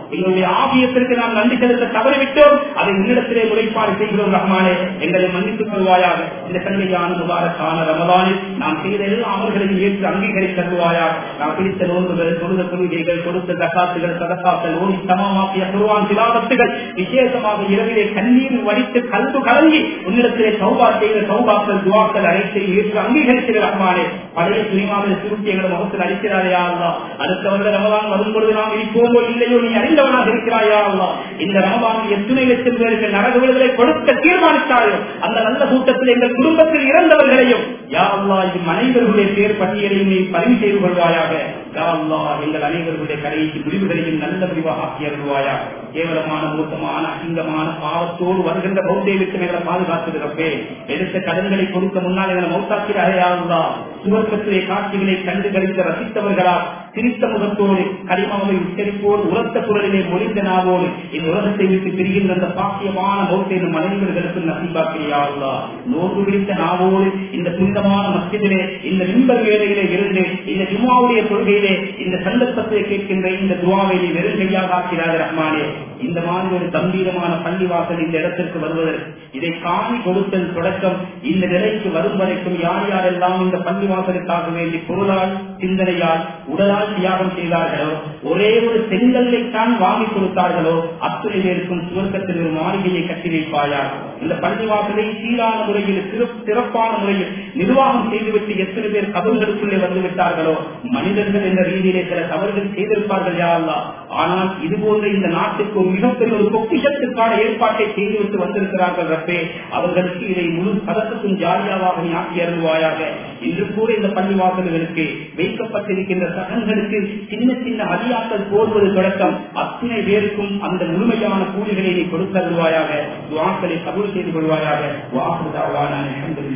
எங்களுடைய ஆபியத்திற்கு நாம் நன்றி செலுத்த தவறிவிட்டோம் அதை உன்னிடத்திலே முறைப்பாடு செய்கிறோம் ரஹ்மானே எங்களை மன்னித்துக் கொள்வாயாக இந்த கண்மையான முபாரக்கான ரமதானில் நாம் செய்த எல்லா அமல்களையும் ஏற்று அங்கீகரித்து தருவாயாக நாம் பிடித்த நோன்புகள் தொழுத கொள்கைகள் கொடுத்த தக்காத்துகள் சதக்காக்கள் ஓடி சமமாக்கிய குருவான் சிலாபத்துகள் விசேஷமாக இரவிலே கண்ணீர் வடித்து கல்பு கலங்கி உன்னிடத்திலே சௌபா செய்த சௌபாக்கள் துவாக்கள் அனைத்தையும் ஏற்று அங்கீகரிக்கிற ரஹ்மானே பழைய துணிமாவில் சுருட்டி எங்களை முகத்தில் அளிக்கிறாரே அல்லா அடுத்த வருட ரமதான் வரும் பொழுது நாம் இருப்போமோ இல்லையோ நீ அறிந்தவனாக இருக்கிறாயா அல்லா இந்த ரமதான் எத்தனை லட்சம் பேருக்கு நரக விடுதலை கொடுக்க தீர்மானித்தாயோ அந்த நல்ல கூட்டத்தில் எங்கள் குடும்பத்தில் இறந்தவர்களையும் யா அல்லா இது அனைவர்களுடைய பேர் பட்டியலையும் நீ பதிவு செய்து கொள்வாயாக யா அல்லா எங்கள் அனைவர்களுடைய கடைசி முடிவுகளையும் நல்ல முடிவாக ஆக்கி அருள்வாயா கேவலமான மூத்தமான அசிங்கமான பாவத்தோடு வருகின்ற பௌத்தை விட்டு எங்களை பாதுகாத்துகிறப்பே எடுத்த கடன்களை கொடுக்க முன்னால் எங்களை மௌத்தாக்கிறாயா அல்லா சுவர்க்கத்திலே காட்சிகளை கண்டு கழித்த ரசித்தவர்களா சிரித்த முகத்தோடு கரிமாவை உச்சரிப்போடு உரத்த குரலிலே மொழிந்த நாவோடு இந்த உலகத்தை விட்டு பிரிகின்ற அந்த பாக்கியமான மௌத்தை நம் அனைவர்களுக்கும் நசிபாக்கியாவுள்ளா நோக்கு பிடித்த நாவோடு இந்த புனிதமான மஸ்ஜிதிலே இந்த மின்பர் வேலையிலே இருந்து இந்த ஜுமாவுடைய கொள்கையிலே இந்த சந்தர்ப்பத்தை கேட்கின்ற இந்த துவாவை வெறுங்கையாக ஆக்கிறார் ரஹ்மானே இந்த மாதிரி ஒரு கம்பீரமான பள்ளிவாசல் இந்த இடத்திற்கு வருவதற்கு இதை காணி கொடுத்தல் தொடக்கம் இந்த நிலைக்கு வரும் வரைக்கும் யார் யாரெல்லாம் இந்த பள்ளிவாசலுக்காக வேண்டி பொருளால் சிந்தனையால் உடலால் தியாகம் செய்தார்களோ ஒரே ஒரு செங்கல்லை தான் வாங்கி கொடுத்தார்களோ அத்துணை பேருக்கும் சுவர்க்கத்தில் ஒரு மாளிகையை கட்டி வைப்பாயா இந்த பள்ளிவாசலை சீரான முறையில் சிறப்பான முறையில் நிர்வாகம் செய்துவிட்டு எத்தனை பேர் கதவுகளுக்குள்ளே வந்து விட்டார்களோ மனிதர்கள் என்ற ரீதியிலே சில தவறுகள் செய்திருப்பார்கள் யாருலா ஆனால் இது போன்ற இந்த நாட்டுக்கு ஒரு மிகப்பெரிய ஒரு பொக்கிஷத்திற்கான ஏற்பாட்டை செய்துவிட்டு வந்திருக்கிறார்கள் ரப்பே அவர்களுக்கு இதை முழு பதத்துக்கும் ஜாலியாவாக நீ ஆக்கி அருள்வாயாக இன்று கூட இந்த பள்ளிவாசல்களுக்கு வைக்கப்பட்டிருக்கின்ற சகங்களுக்கு சின்ன சின்ன அதியாக்கள் போடுவது தொடக்கம் அத்தனை பேருக்கும் அந்த முழுமையான கூலிகளை நீ கொடுத்தருள்வாயாக துவாக்களை கபூல் செய்து கொள்வாயாக வாக்குதாவான